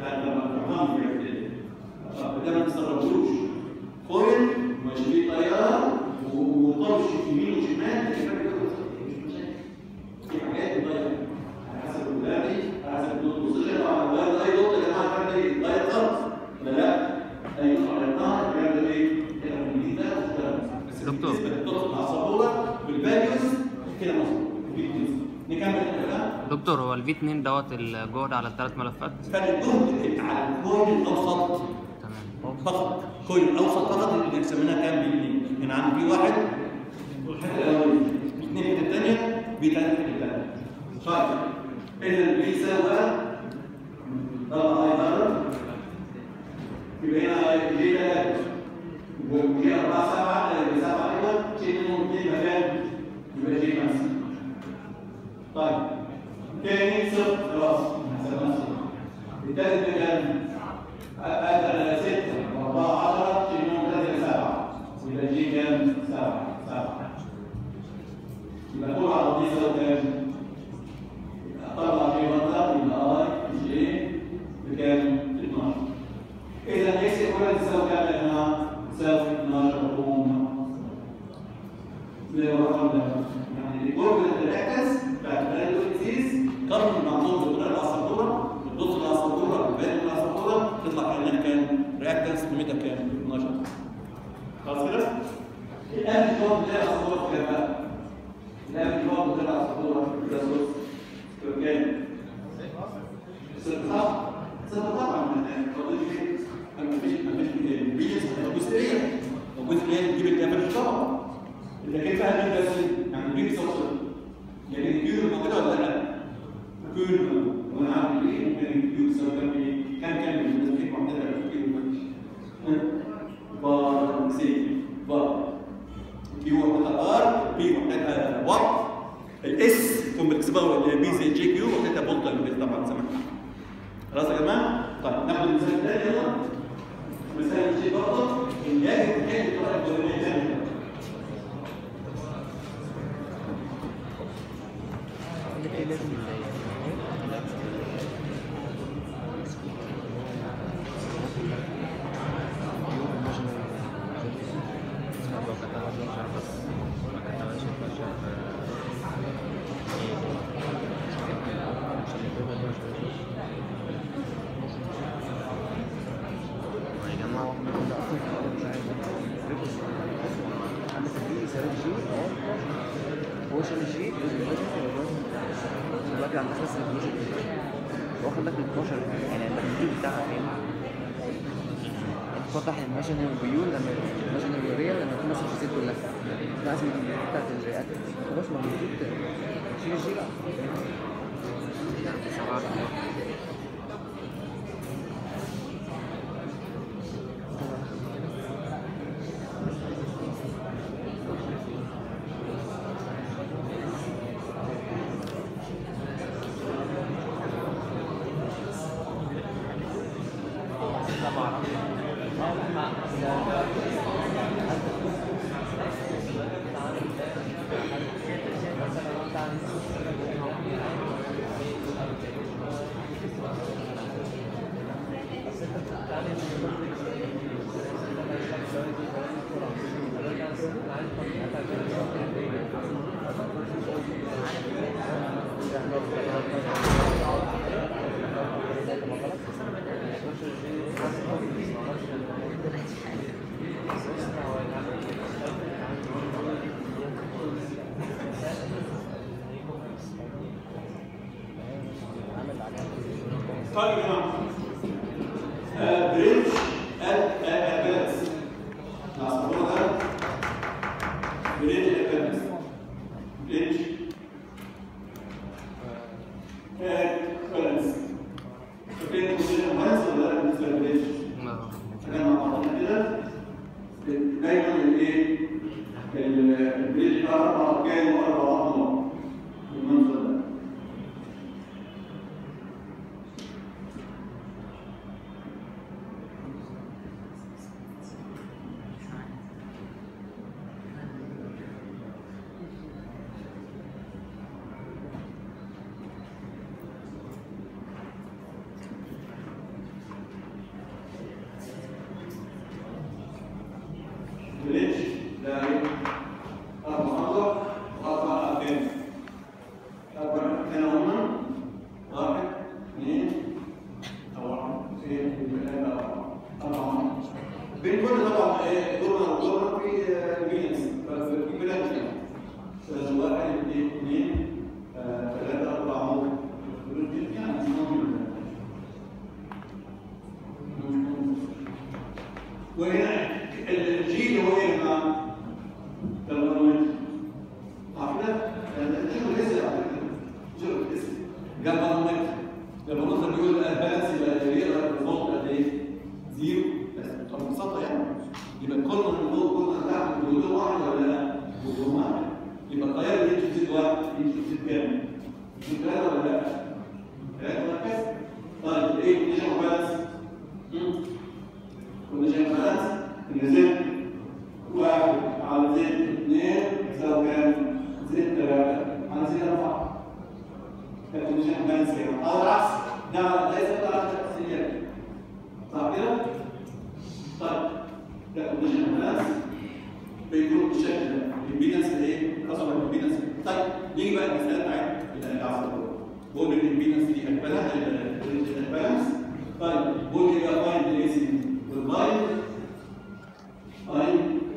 ده ما تستغربوش كويل ماشي فيه طياره وطرش يمين وشمال لكن فرق الجزء في حاجات بتتغير على حسب الولادي على حسب البوزيشن على الولاد اي نقطه يا جماعه الفرق ايه؟ اتغير خالص ولا لا؟ اي نقطه غيرناها بيعمل ايه؟ يعمل الجديد ده واشتغل بس دكتور. بالنسبه للدكتور مع السبوره بالفاليوز كده مظبوط بالفاليوز. نكمل كده دكتور هو الفي 2 دوت الجهد على الثلاث ملفات فرق الجهد على الكويل الاوسط تمام فقط كويل الاوسط فقط اللي بنسميها كام بالاثنين يعني عندي في واحد والحته الاولانيه اثنين الحته الثانيه بيتعمل الحته الثانيه طيب اذا بيساوي بقى ضرب اي ضرب يبقى هنا جي 3 وجي 4 7 يبقى 7 ايضا شيل منهم اثنين مكان يبقى جي 5 طيب تاني صفر خلاص حسبنا صفر الثالث مكان أدى ستة وأربعة عشرة شيل منهم ثلاثة سبعة يبقى جي كام؟ سبعة سبعة يبقى كل عرض يساوي كام؟ طلع في منطقة يبقى اي جي بكام؟ 12 إذا اكس ايكوال تساوي كام يا جماعة؟ تساوي 12 قوم زي الرقم ده يعني الجورج الرياكتنس بتاعت الفاليوز قارن المعطوف بالطريقة الأسطورة بتبص الأسطورة بالبيان الأسطورة تطلع كأنها كام؟ رياكتنس قيمتها كام؟ 12 خلاص كده؟ الآن الجواب بتاع الأسطورة كام بقى؟ الآن الجواب بتاع الأسطورة ده صوت كام؟ ست صح؟ ست طبعا ما فيش ما فيش بيجنس جزئيه وجزء اللي تجيب الكامل طبعا لكن فيها مين بس يعني بيجي صفر يعني الكيو موجوده ولا لا؟ كيو وانا عارف ايه ممكن الكيو يساوي كام ايه؟ كام كام بالنسبه لك معتدل على الكيو بار سي بار كيو وحدتها ار بي وحدتها وات الاس تكون بتكسبها بي زي جي كيو وحدتها بولتا طبعا زي ما احنا خلاص يا جماعه؟ طيب ناخد المثال الثاني يلا مثال الشيء برضه ان يجب حل الطريقه الجوانبيه ثانيه يا جماعة هو شال الجي دلوقتي عندك بس الجي واخد لك ال 12 يعني عندك الجي بتاعها فين؟ انت فتح الماشينري فيو لما الماشينري ريال لما يكون مثلا الشخصيات كلها لازم الجي بتاعت الرياكت خلاص ما موجود شيل الجي بقى طيب يا جماعه بريدج البالانس العصفور ده بريدج البالانس بريدج البالانس فاكرين البوزيشن بالانس ولا لا بالنسبه للبريدج؟ احنا مع بعضنا كده دايما الايه البريدج ده اربع اركان واربع اطوار بالمنظر ده بريدج ده ايه؟ اربع اطوار واربع اركان اربع اركان هما واحد اثنين او واحد اثنين ثلاثه اربعه اربعه بين كل طبعا ايه دورنا ودورنا في بيلانس في بيلانس يعني واحد اثنين اثنين آه، ثلاثه اربعه يعني مش موجود وهنا الجي اللي هو ايه يا جماعه؟ ترمومتر عارفين؟ شوف الاسم على فكره شوف الاسم جالفانومتر جالفانومتر بيقول البالانس يبقى يقرا الفولت قد ايه؟ زيرو بس طب ببساطه يعني يبقى كل من فوق كل من تحت بيقولوا واحد ولا لا؟ بيقولوا واحد يبقى التيار اللي يمشي في زيت واحد يمشي في زيت كام؟ زيت ثلاثه ولا لا؟ ثلاثه ولا كذا؟ طيب ايه كونديشن بالانس؟ كونديشن بالانس ان زد واحد على زد اثنين يساوي كام؟ زد ثلاثة على زد أربعة. ده كونديشن بالانس كده. أو العكس ده ليس بتاع التأثيرات. صح كده؟ طيب ده كونديشن بالانس بيكون بالشكل ده. الامبيدنس ايه؟ قصر الامبيدنس. طيب نيجي بقى المسألة بتاعت العصر. بقول الامبيدنس دي البالانس. طيب بقول ايه بقى فايند الاي سي والفايند اي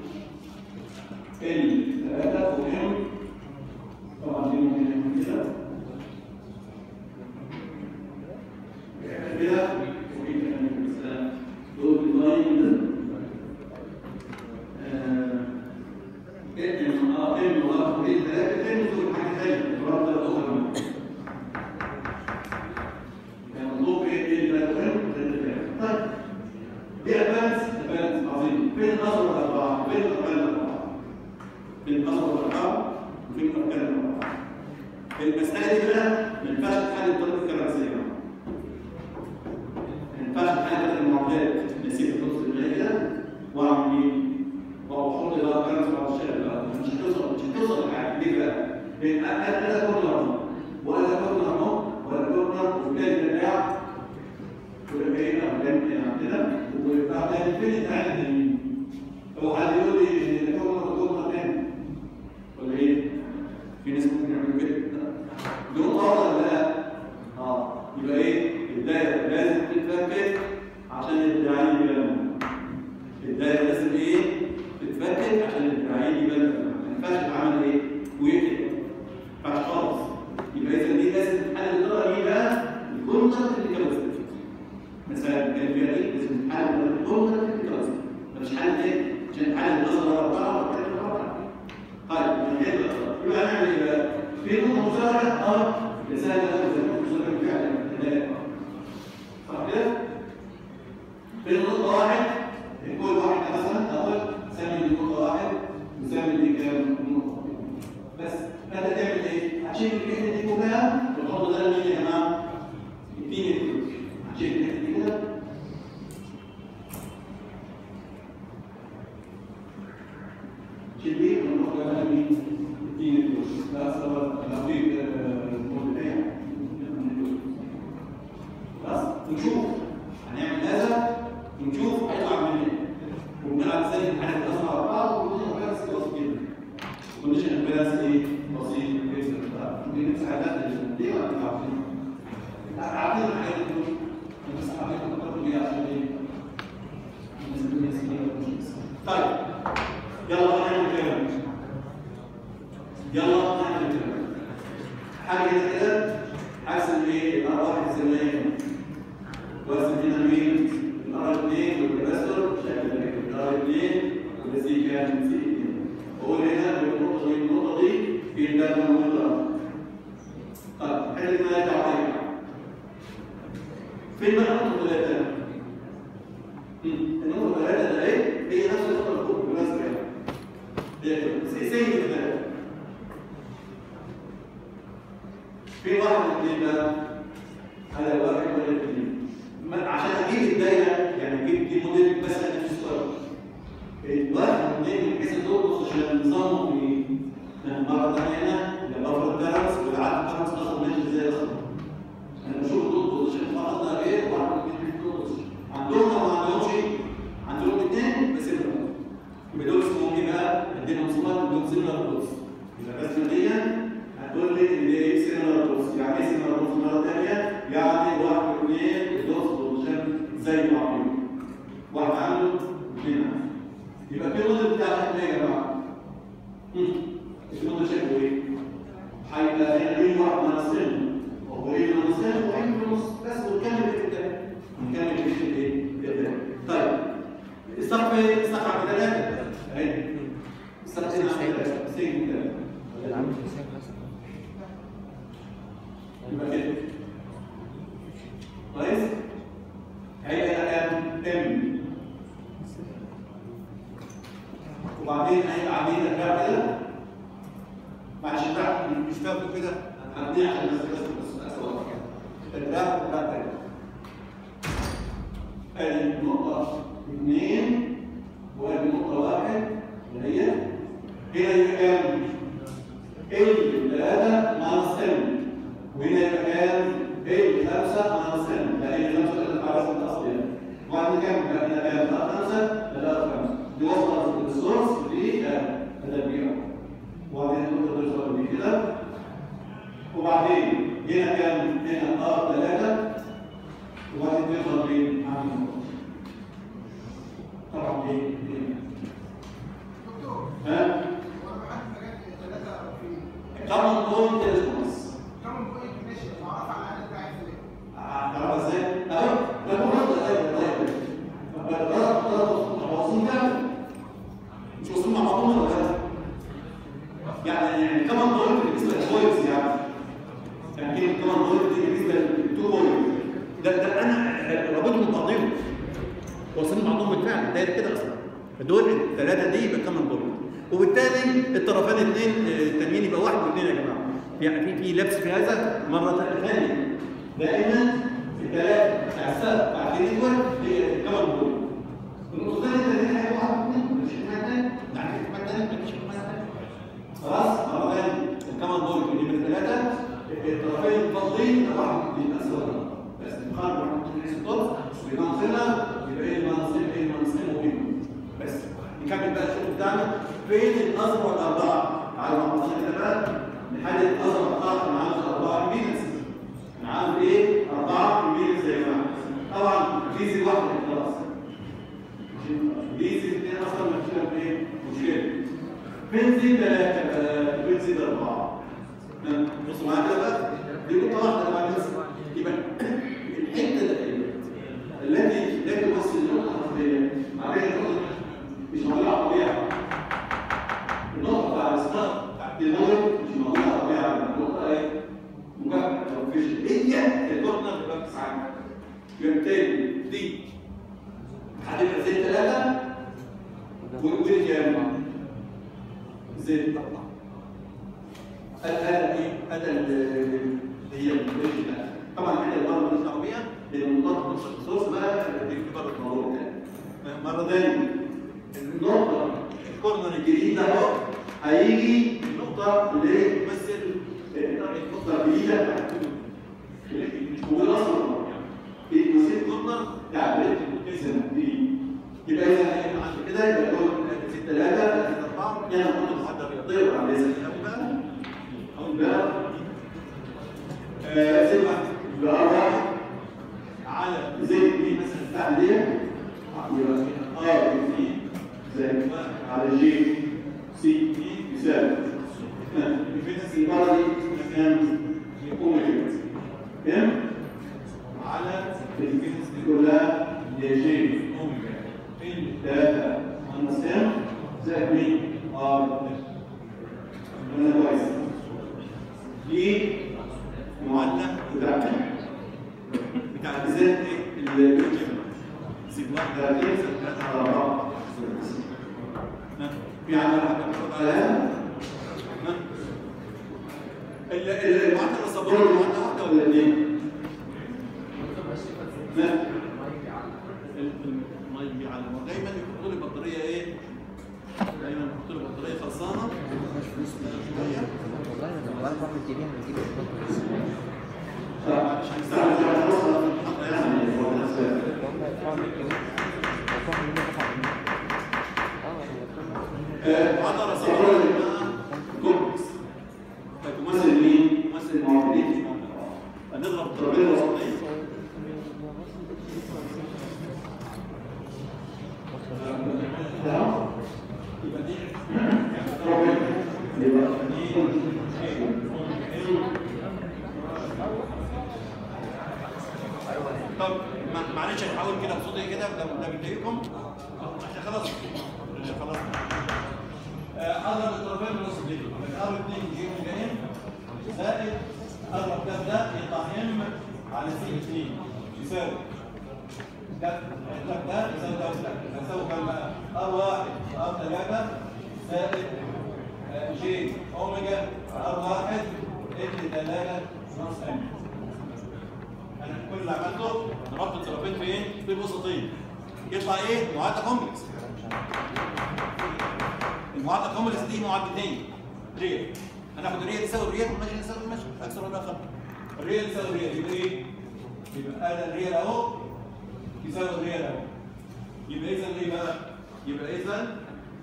ال 3 وام طبعا دي ممكن كده كده وفي كمان مثلا دول اللاين ام اه ام واحد اثنين ثلاثه ام دول حاجه ثانيه الرابطه الاخرى يعني مطلوب ايه ال 3 طيب دي ادفانس ادفانس عظيم فين الاصل والاربعه فين الاركان الاربعه فين الاصل والاربعه وفين الاركان الاربعه المساله دي بقى ما ينفعش تحل بطريقه الكراسيه ما ينفعش تحل بطريقه المعادلات نسيب النص اللي كده واعمل مين؟ واحط بقى كراسي على الشارع بقى مش هتوصل مش هتوصل لحاجه ليه بقى؟ لان انا كورنر ولا كورنر اهو ولا كورنر وبالتالي بتاع ويبقى ايه قدام عندنا ويبقى ده فين التعليم اليمين هو حد يقول لي ان الحكم مطلوب تاني ولا ايه؟ في ناس ممكن يعملوا كده دون افضل ولا لا؟ اه يبقى ايه؟ الدايره لازم تتفكك عشان الدراعين يبانوا الدايره لازم ايه؟ تتفكك عشان الدراعين يبانوا ما ينفعش تتعمل ايه؟ ويقلب في نقطة مشتركة اه رسالة زي ما مشتركة فعلا هناك صح كده؟ في نقطة واحد كل واحد مثلا أول سامي دي نقطة واحد وسامي دي كام نقطة بس فأنت تعمل إيه؟ هتشيل الحتة دي كلها وتحط ده مين يا جماعة؟ اتنين الفلوس هتشيل الحتة دي كده شيل دي ونحط لها مين؟ اتنين الفلوس ده أصلا الأخير الموضوع خلاص نشوف هنعمل هذا ونشوف هيطلع منين وبنلعب ازاي امتحانات الاسماء على بعض وكلنا بس بسيط جدا كونديشن بس ايه بسيط جدا ممكن نمسح حاجات دي ولا انتوا عارفين لا عارفين الحاجات دي بس عارفين تفكروا بيها عشان ايه طيب يلا نعمل كلام يلا نعمل كلام حاجه كده كده حاسس ان ايه الار واحد زي ما هي واسم هنا مين؟ الار 2 والكباستور شكل كده الار 2 والسي كام سي 2 واقول هنا بالنقطه دي النقطه دي في ده النقطه طيب حل ما يرجع عليها فين بقى النقطه ثلاثه؟ النقطه ثلاثه ده ايه؟ هي نفس النقطه اللي فوق بالمناسبه يعني هي كده سي سي كده في واحد من اثنين بقى على واحد ولا اثنين ما- عشان اجيب الدايره يعني اجيب دي موديل بس انا في الصوره الواحد من اثنين من حيث الدور عشان نظامه في مره ثانيه هنا لما افرض درس والعدد خمس اصلا ماشي ازاي اصلا انا بشوف دول عشان فرضنا ايه وعندهم اثنين دول عندهم او ما عندهمش عندهم اثنين بس يبقى دول اسمهم ايه بقى؟ ادينا مصطلح دول سيلولار دوز يبقى بس دي هتقول لي ان ايه سيلولار دوز يعني ايه سيلولار دوز مره ثانيه؟ يعني واحد واثنين دوز بوزيشن زي بعضهم واحد عنده اثنين عنده يبقى في الموديل بتاع احنا ايه يا جماعه؟ هم، الموديل شكله ايه؟ هيبقى هنا مين واحد مناصين وهو ايه مناصين وعين في النص بس ونكمل في التاني نكمل في الايه؟ في التاني طيب الصف ايه؟ الصف على ثلاثة اهي الصف هنا على ثلاثة سين ثلاثة يبقى كده كويس؟ هيبقى هنا كام؟ ام وبعدين هيبقى عندنا بتاع كده معلش بتاع مش فاكر كده هنبنيها عشان بس بس بس اسوء الدراع بتاع تاني ادي نقطة اثنين وادي نقطة واحد اللي هي هنا يبقى كام؟ ال ثلاثة ماينس ام وهنا يبقى كام؟ ال خمسة ماينس ام لا ال خمسة اللي بتاع الرسم الأصلي يعني وبعد كام؟ بقى هنا كام؟ ثلاثة خمسة ثلاثة خمسة دي وصلت السورس دي هذا البيئة وبعدين النقطة دي وصلت دي كده وبعدين هنا كام؟ هنا ار ثلاثة وبعدين تظهر مين؟ عامل النقطة طبعا دي دي ها؟ كمان بوينت ريسبونس هتعرف ازاي؟ اهو ده مرة ده ده ده واصلين كام؟ مش واصلين مع بعضهم ولا لا؟ يعني يعني كمان بوينت بالنسبة للبوينتس يعني يعني كلمة كمان بوينت دي بالنسبة للتو بوينت ده ده انا رابطهم ببعضهم واصلين بعضهم بالفعل الدايره كده اصلا فدول الثلاثه دي يبقى كمان بوينت وبالتالي الطرفين الاثنين التانيين يبقى واحد واثنين يا جماعه يعني في في لبس في هذا مره ثانيه دائما الثلاثه بتاع السبب بتاع النتورك هي كمان بوينت النقطتين التانيين هيبقوا واحد واثنين مش احتمال تاني يعني في احتمال تاني مفيش احتمال تاني خلاص مره ثانيه الكمان بوينت اللي من الثلاثه الطرفين الفاضيين واحد واثنين بس ولا بس نقارن واحد واثنين ستوب بناقصنا يبقى ايه المناصب ايه المناصب ومين بس نكمل بقى الشغل بتاعنا فين الاصغر الاربعه على ما وصلنا كده بقى نحدد اصغر اربعه انا عاوز اربعه امبيدنس انا عاوز ايه اربعه امبيدنس يا جماعه طبعا فيزي واحده خلاص فيزي اثنين اصلا ما فيش ايه مشكله بنزين ثلاثه بنزين اربعه بصوا معايا كده بقى دي نقطه واحده بعد بس يبقى الحته ده التي لا تمثل النقطة الأصلية عليها نقطة مش موضوع طبيعي النقطة بتاع الإصدار بتاعت المغرب مش موضوع طبيعي عنه يبقى بالتالي دي هتبقى زي ثلاثة ودي كام؟ زي أربعة هذا ايه؟ هذا ال- هي الفيرجن طبعا احنا المره اللي بنطلع بيها لان النقطه الصوص بقى باعتبار الموضوع تاني مره ثانيه النقطه الكورنر الجديد ده اهو هيجي النقطه اللي هي تمثل النقطه الجديده بتاعت مش موجوده اصلا في تمثيل الكورنر بتاع بريد الاسم دي يبقى اذا هيبقى عند كده يبقى دول ست ثلاثه ست اربعه يعني نقطه المعدل الرياضيه وعلى ليس بقى أو بقى آه، زي واحد بقى واحد على زي دي مثلا بتاع دي يبقى ار اثنين زائد واحد على جي سي يساوي الفيتنس المرة دي كام؟ اوميجا كام؟ على الفيتنس دي كلها هي جي اوميجا ال 3 ناقص ام زائد مين؟ ار انا كويس دي معادله بتاعت بتاع ذات ايه الجبل زد واحد على ايه زد ثلاثة على أربعة ها؟ في عندنا حاجة بتاخد عليها ها؟ ال- ال- المعادلة الصبورة معادلة واحدة ولا اثنين؟ ها؟ ال- المية اللي على دايما يحطوا لي بطارية ايه؟ دايما يحطوا لي بطارية خلصانة والله انا بعرف اعمل جنيه هنجيب مش هنستعمل في الفرصة يعني معادلة صبورة اسمها كومبلكس فتمثل مين؟ تمثل المعادلين في المنطقة هنضرب الضربين الوسطية يبقى دي طب ما- معلش هنحاول كده بصوتي كده ده ده بيضايقكم عشان خلاص خلاص آه، اضرب الطرفين بنص دي ار 2 جي اوميجا ام زائد اضرب ده ده يطلع ام على سي 2 يساوي ده ده ده يساوي ده وده يساوي كام بقى؟ ار 1 ار 3 زائد آه، جي اوميجا ار 1 ال 3 ناقص ام انا كل اللي عملته ضربت الطرفين فين؟ في الوسطين يطلع ايه؟ معادله كومبلكس المعادله كومبلكس دي معادلتين ريال هناخد الريال تساوي الريال والماشي تساوي الماشي اكثر ولا اقل الريال تساوي الريال يبقى ايه؟ يبقى هذا الريال اهو يساوي الريال اهو يبقى اذا ايه بقى؟ يبقى اذا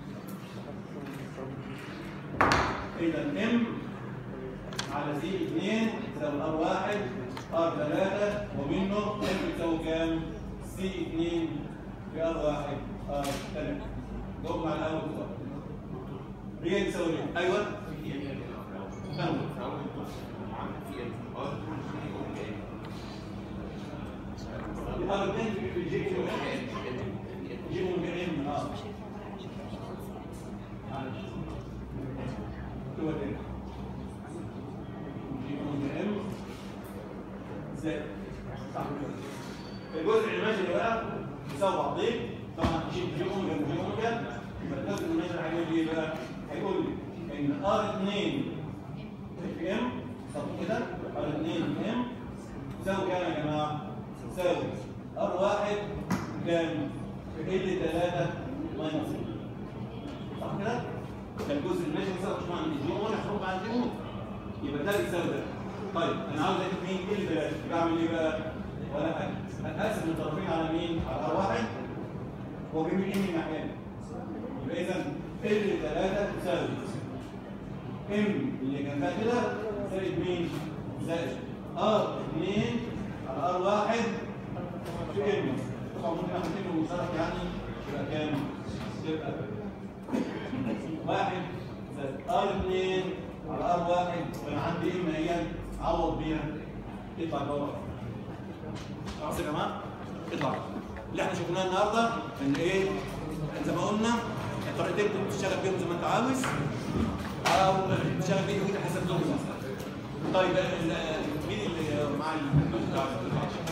اذا ام على سي 2 تساوي ار 1 ار 3 ومنه ام تساوي كام؟ سي 2 في ار 1 ار 3 جاوب مع الاول بالظبط ريال تساوي ريال ايوه كمل ار 2 في جي كيو جي اوميجا ام اه معلش هو ده جي اوميجا ام زائد صح كده الجزء اللي ماشي ده بقى يساوي بعضين طبعا شيء جي اوميجا وجي اوميجا يبقى الجزء اللي ماشي هيقول لي ايه بقى؟ هيقول لي ان ار 2 في ام طب كده ار 2 في ام يساوي كام يا جماعه؟ يساوي ار 1 كام؟ في ال 3 ماينس صح كده؟ فالجزء اللي ماشي يساوي مش معنى جي اوميجا هتروح مع جي اوميجا يبقى ده بيساوي ده طيب انا عاوز اجيب مين ال 3 بعمل ايه بقى؟ ولا حاجه هقسم الطرفين على مين؟ على ار 1 واجيب مين من مكانه يبقى اذا ال 3 تساوي ام اللي جنبها كده زائد مين؟ زائد ار 2 على ار 1 في ام طبعا ممكن اعمل كلمه مشترك يعني يبقى كام؟ يبقى واحد زائد ار 2 على ار 1 وانا عندي ام هي عوض بيها يطلع جوه خلاص يا جماعه اطلع اللي احنا شفناه النهارده ان ايه زي ما قلنا الطريقتين ممكن تشتغل بيهم زي ما انت عاوز او تشتغل بيهم حسب ظروفك طيب ال- مين اللي مع الجزء بتاع